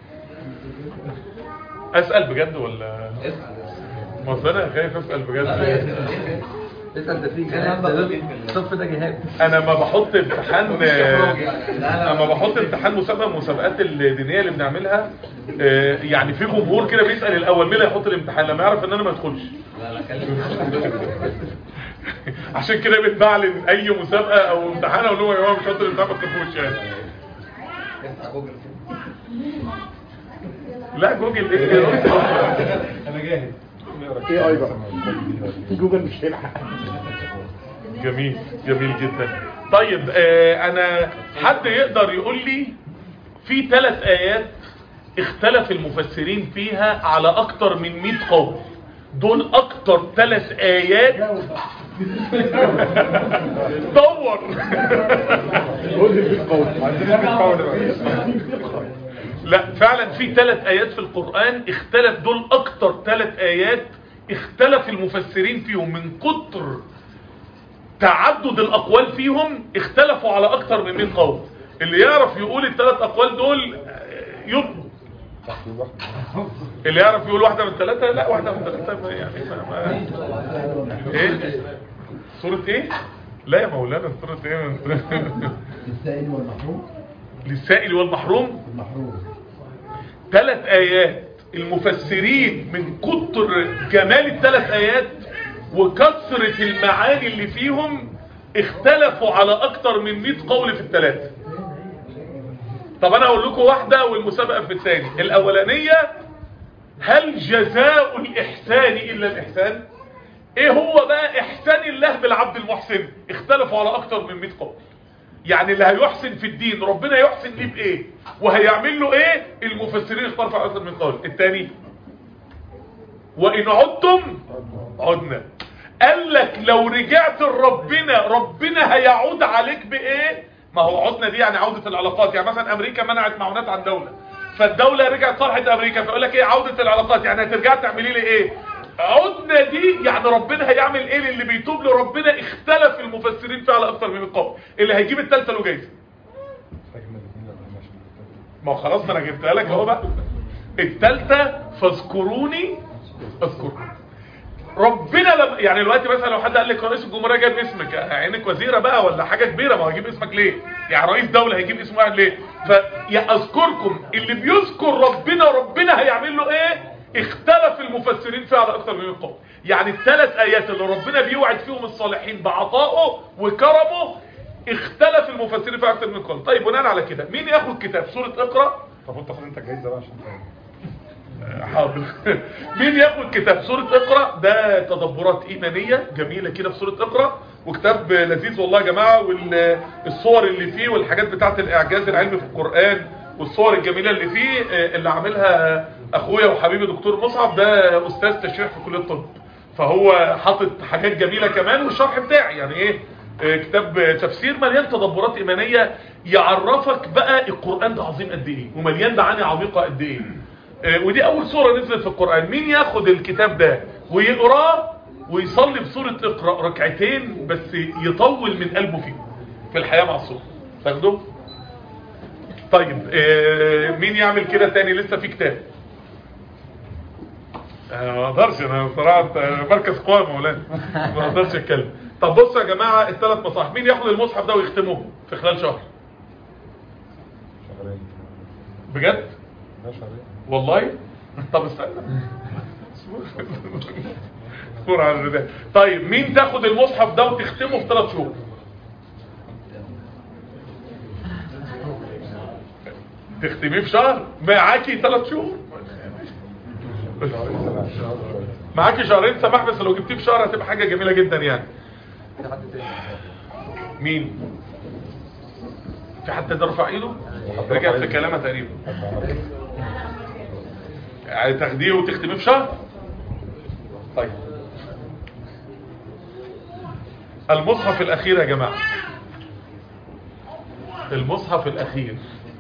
اسأل بجد ولا ما أصل انا خايف اسأل بجد
اسال ده في جهاد ده الصف ده جهاد
انا ما بحط امتحان اما بحط امتحان مسابقه من المسابقات الدينيه اللي بنعملها آه، يعني في جمهور كده بيسال الاول مين اللي هيحط الامتحان لما يعرف ان انا ما ادخلش عشان كده بنبعلن اي مسابقه او امتحان اقول لهم يا جماعه مش هحط الامتحان ما تخافوش يعني لا جوجل ايه
انا جاهز
ايه اي بقى جوجل مش هيلحق
جميل جميل جدا طيب آه انا حد يقدر يقول لي في ثلاث ايات اختلف المفسرين فيها على اكتر من 100 قول دول اكتر ثلاث ايات دور
قول لي في القول
لا فعلا في ثلاث ايات في القرآن اختلف دول اكتر ثلاث ايات اختلف المفسرين فيهم من كتر تعدد الاقوال فيهم اختلفوا على اكتر من 100 قول اللي يعرف يقول الثلاث اقوال دول آه، يطلب اللي يعرف يقول واحدة من ثلاثة لا واحدة من ثلاثة يعني ما ما ايه سورة ايه لا يا مولانا سورة ايه
السائل والمحروم
للسائل والمحروم
المحروم
ثلاث ايات المفسرين من كتر جمال الثلاث ايات وكثرة المعاني اللي فيهم اختلفوا على اكتر من 100 قول في الثلاثة طب انا اقول لكم واحدة والمسابقة في الثاني الاولانية هل جزاء الاحسان الا الاحسان ايه هو بقى احسان الله بالعبد المحسن اختلفوا على اكتر من 100 قول يعني اللي هيحسن في الدين ربنا يحسن ليه بايه وهيعمل له ايه المفسرين اختلفوا على اكتر من قول الثاني وان عدتم عدنا قال لك لو رجعت لربنا ربنا هيعود عليك بايه ما هو عدنا دي يعني عودة العلاقات يعني مثلا امريكا منعت معونات عن دولة فالدولة رجعت صالحت امريكا فيقول لك ايه عودة العلاقات يعني هترجع تعملي لي ايه عدنا دي يعني ربنا هيعمل ايه للي بيتوب لربنا اختلف المفسرين فيها على اكتر من القول اللي هيجيب التالتة له جايزة ما هو خلاص ما انا جبتها لك اهو بقى التالتة فاذكروني اذكركم ربنا لما يعني دلوقتي مثلا لو حد قال لك رئيس الجمهوريه جاب اسمك عينك وزيره بقى ولا حاجه كبيره ما هو هيجيب اسمك ليه يعني رئيس دوله هيجيب اسم واحد ليه فيا اذكركم اللي بيذكر ربنا ربنا هيعمل له ايه اختلف المفسرين فيها على اكثر من القول يعني الثلاث ايات اللي ربنا بيوعد فيهم الصالحين بعطائه وكرمه اختلف المفسرين فيها اكثر من القول طيب بناء على كده مين ياخد كتاب سوره اقرا
طب وانت خد انت الجايزه بقى عشان تعمل.
حاضر مين ياخد كتاب سورة اقرأ ده تدبرات ايمانية جميلة كده في سورة اقرأ وكتاب لذيذ والله يا جماعة والصور اللي فيه والحاجات بتاعت الاعجاز العلمي في القرآن والصور الجميلة اللي فيه آه، اللي عاملها اخويا وحبيبي دكتور مصعب ده استاذ تشريح في كلية الطب فهو حاطط حاجات جميلة كمان والشرح بتاعي يعني ايه آه، كتاب تفسير مليان تدبرات ايمانية يعرفك بقى القرآن ده عظيم قد ايه ومليان معاني عميقة قد ايه آه، ودي اول سورة نزلت في القرآن مين ياخد الكتاب ده ويقراه ويصلي بسورة اقرأ ركعتين بس يطول من قلبه فيه في الحياة مع الصورة تاخده طيب آه، مين يعمل كده تاني لسه في كتاب آه، ما اقدرش انا صراحه آه، مركز قوى يا مولانا ما اقدرش اتكلم طب بصوا يا جماعه الثلاث مصاحف مين ياخد المصحف ده ويختمه في خلال شهر
شهرين
بجد
لا شهرين
والله طب استنى اصبر على الرداء طيب مين تاخد المصحف ده وتختمه في ثلاث شهور تختميه في شهر معاكي ثلاث شهور
شهرين سنة
معاكي شهرين سماح بس لو جبتيه في شهر هتبقى حاجه جميله جدا يعني
في حد تاني
مين في حد ده رفع ايده رجع في كلامها تقريبا يعني تاخديه وتختميه في شهر طيب المصحف الاخير يا جماعه المصحف الاخير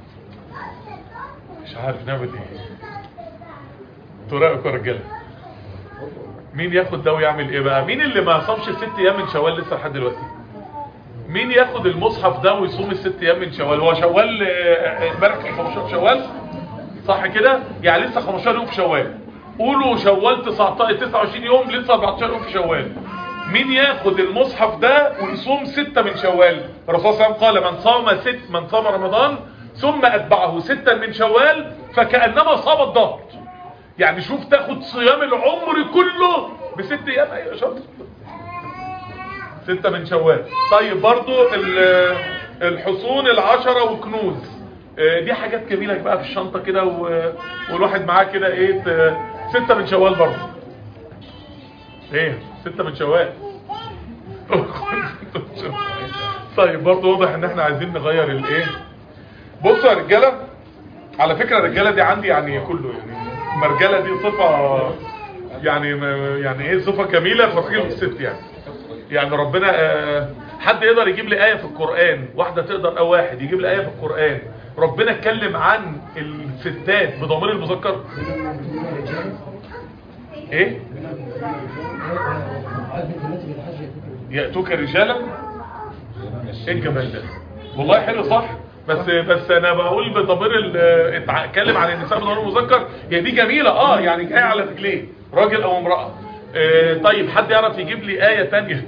مش عارف نعمل ايه انتوا رايكم يا رجاله مين ياخد ده ويعمل ايه بقى مين اللي ما صامش الست ايام من شوال لسه لحد دلوقتي مين ياخد المصحف ده ويصوم الست ايام من شوال هو شوال آه، امبارح كان 15 شوال صح كده يعني لسه 15 يوم في شوال قولوا شوال 19 29 يوم لسه 14 يوم في شوال مين ياخد المصحف ده ويصوم ستة من شوال الرسول صلى الله عليه وسلم قال من صام ست من صام رمضان ثم اتبعه ستا من شوال فكأنما صام الدهر يعني شوف تاخد صيام العمر كله بست ايام ايوه شاطر ستة من شوال طيب برضو ال- الحصون العشرة وكنوز آه، دي حاجات جميلة بقى في الشنطة كده و- والواحد معاه كده ايه ت- ستة من شوال برضو ايه ستة من شوال طيب برضو واضح ان احنا عايزين نغير الايه بصوا يا رجالة على فكرة الرجالة دي عندي يعني كله يعني المرجلة دي صفة يعني يعني ايه صفة جميلة في الراجل والست يعني يعني ربنا آه، حد يقدر يجيب لي آية في القرآن واحدة تقدر او واحد يجيب لي آية في القرآن ربنا اتكلم عن الستات بضمير المذكر ايه يأتوك رجالا ايه الجمال ده والله حلو صح بس بس انا بقول بضمير ال- اتع- اتكلم عن النساء بضمير المذكر هي دي جميله اه يعني جايه على رجليه راجل او امراه آه طيب حد يعرف يجيب لي ايه ثانيه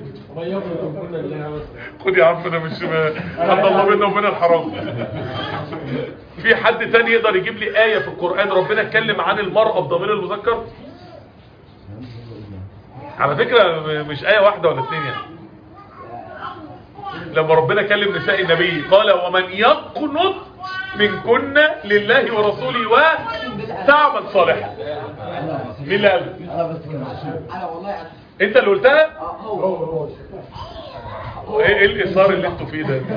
خد يا عم انا مش حد الله بينا وبين الحرام في حد تاني يقدر يجيب لي آية في القرآن ربنا اتكلم عن المرأة بضمير المذكر على فكرة مش آية واحدة ولا اتنين يعني لما ربنا كلم نساء النبي قال ومن يقنط منكن لله ورسوله وتعمل صالحا مين اللي قال
انا بس كده
انا والله انا
انت اللي قلتها
اه هو
ايه إيه الاثار اللي انتوا فيه ده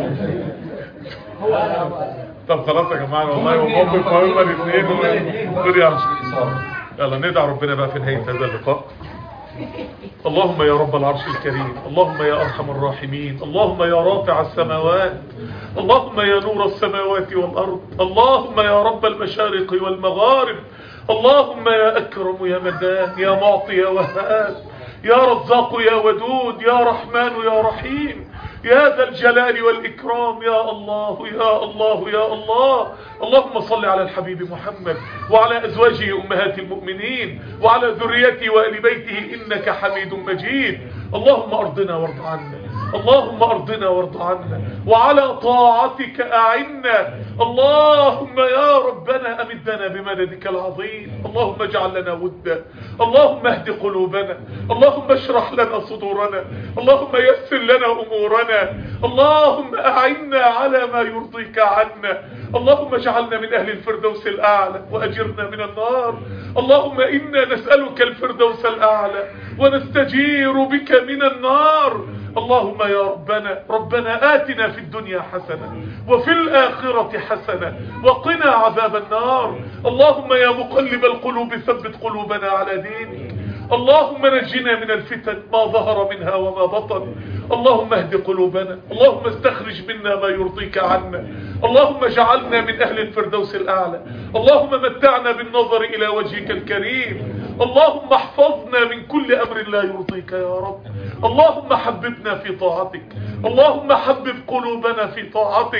هو انا
طب خلاص يا جماعه والله وموقف مهم الاثنين خد يا عم يلا ندعي ربنا بقى في نهايه هذا اللقاء اللهم يا رب العرش الكريم اللهم يا ارحم الراحمين اللهم يا رافع السماوات اللهم يا نور السماوات والارض اللهم يا رب المشارق والمغارب اللهم يا اكرم يا مدان يا معطي يا وهاب يا رزاق يا ودود يا رحمن يا رحيم يا ذا الجلال والإكرام يا الله يا الله يا الله اللهم صل على الحبيب محمد وعلى أزواجه أمهات المؤمنين وعلى ذريته وآل بيته إنك حميد مجيد اللهم أرضنا وارض عنا اللهم أرضنا وارض عنا وعلى طاعتك أعنا اللهم يا ربنا أمدنا بمددك العظيم اللهم اجعل لنا ودا اللهم اهد قلوبنا اللهم اشرح لنا صدورنا اللهم يسر لنا أمورنا اللهم أعنا على ما يرضيك عنا اللهم اجعلنا من أهل الفردوس الأعلى وأجرنا من النار اللهم إنا نسألك الفردوس الأعلى ونستجير بك من النار اللهم يا ربنا ربنا آتنا في الدنيا حسنة وفي الآخرة حسنة وقنا عذاب النار اللهم يا مقلب القلوب ثبت قلوبنا على دينك اللهم نجنا من الفتن ما ظهر منها وما بطن اللهم اهد قلوبنا اللهم استخرج منا ما يرضيك عنا اللهم اجعلنا من أهل الفردوس الأعلى اللهم متعنا بالنظر إلى وجهك الكريم اللهم احفظنا من كل أمر لا يرضيك يا رب اللهم حببنا في طاعتك اللهم حبب قلوبنا في طاعتك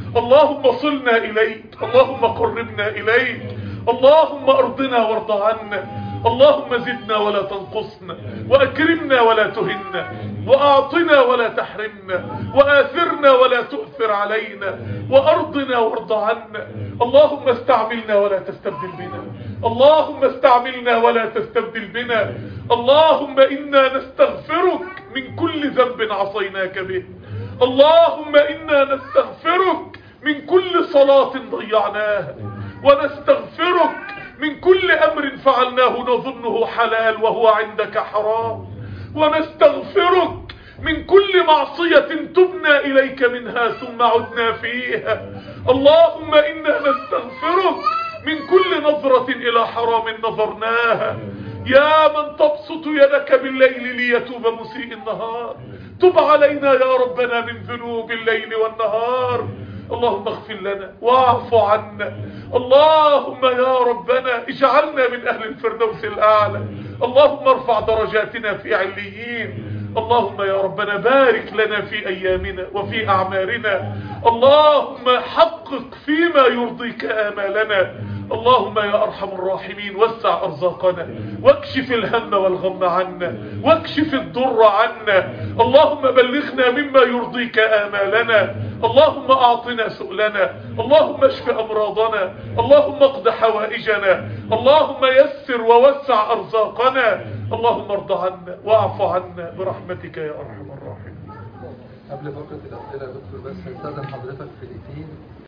اللهم صلنا إليك اللهم قربنا إليك اللهم أرضنا وارض عنا اللهم زدنا ولا تنقصنا وأكرمنا ولا تهنا وأعطنا ولا تحرمنا وآثرنا ولا تؤثر علينا وأرضنا وارض عنا اللهم استعملنا ولا تستبدل بنا اللهم استعملنا ولا تستبدل بنا اللهم إنا نستغفرك من كل ذنب عصيناك به اللهم إنا نستغفرك من كل صلاة ضيعناها ونستغفرك من كل أمر فعلناه نظنه حلال وهو عندك حرام ونستغفرك من كل معصية تبنا إليك منها ثم عدنا فيها اللهم إنا نستغفرك من كل نظرة إلى حرام نظرناها يا من تبسط يدك بالليل ليتوب مسيء النهار تب علينا يا ربنا من ذنوب الليل والنهار اللهم اغفر لنا واعف عنا اللهم يا ربنا اجعلنا من اهل الفردوس الاعلى اللهم ارفع درجاتنا في عليين اللهم يا ربنا بارك لنا في ايامنا وفي اعمارنا اللهم حقق فيما يرضيك امالنا اللهم يا ارحم الراحمين وسع ارزاقنا واكشف الهم والغم عنا واكشف الضر عنا اللهم بلغنا مما يرضيك امالنا اللهم اعطنا سؤلنا اللهم اشف امراضنا اللهم اقض حوائجنا اللهم يسر ووسع ارزاقنا اللهم ارض عنا واعف عنا برحمتك يا ارحم الراحمين
قبل فقرة الأسئلة يا دكتور بس هستاذن حضرتك في دقيقتين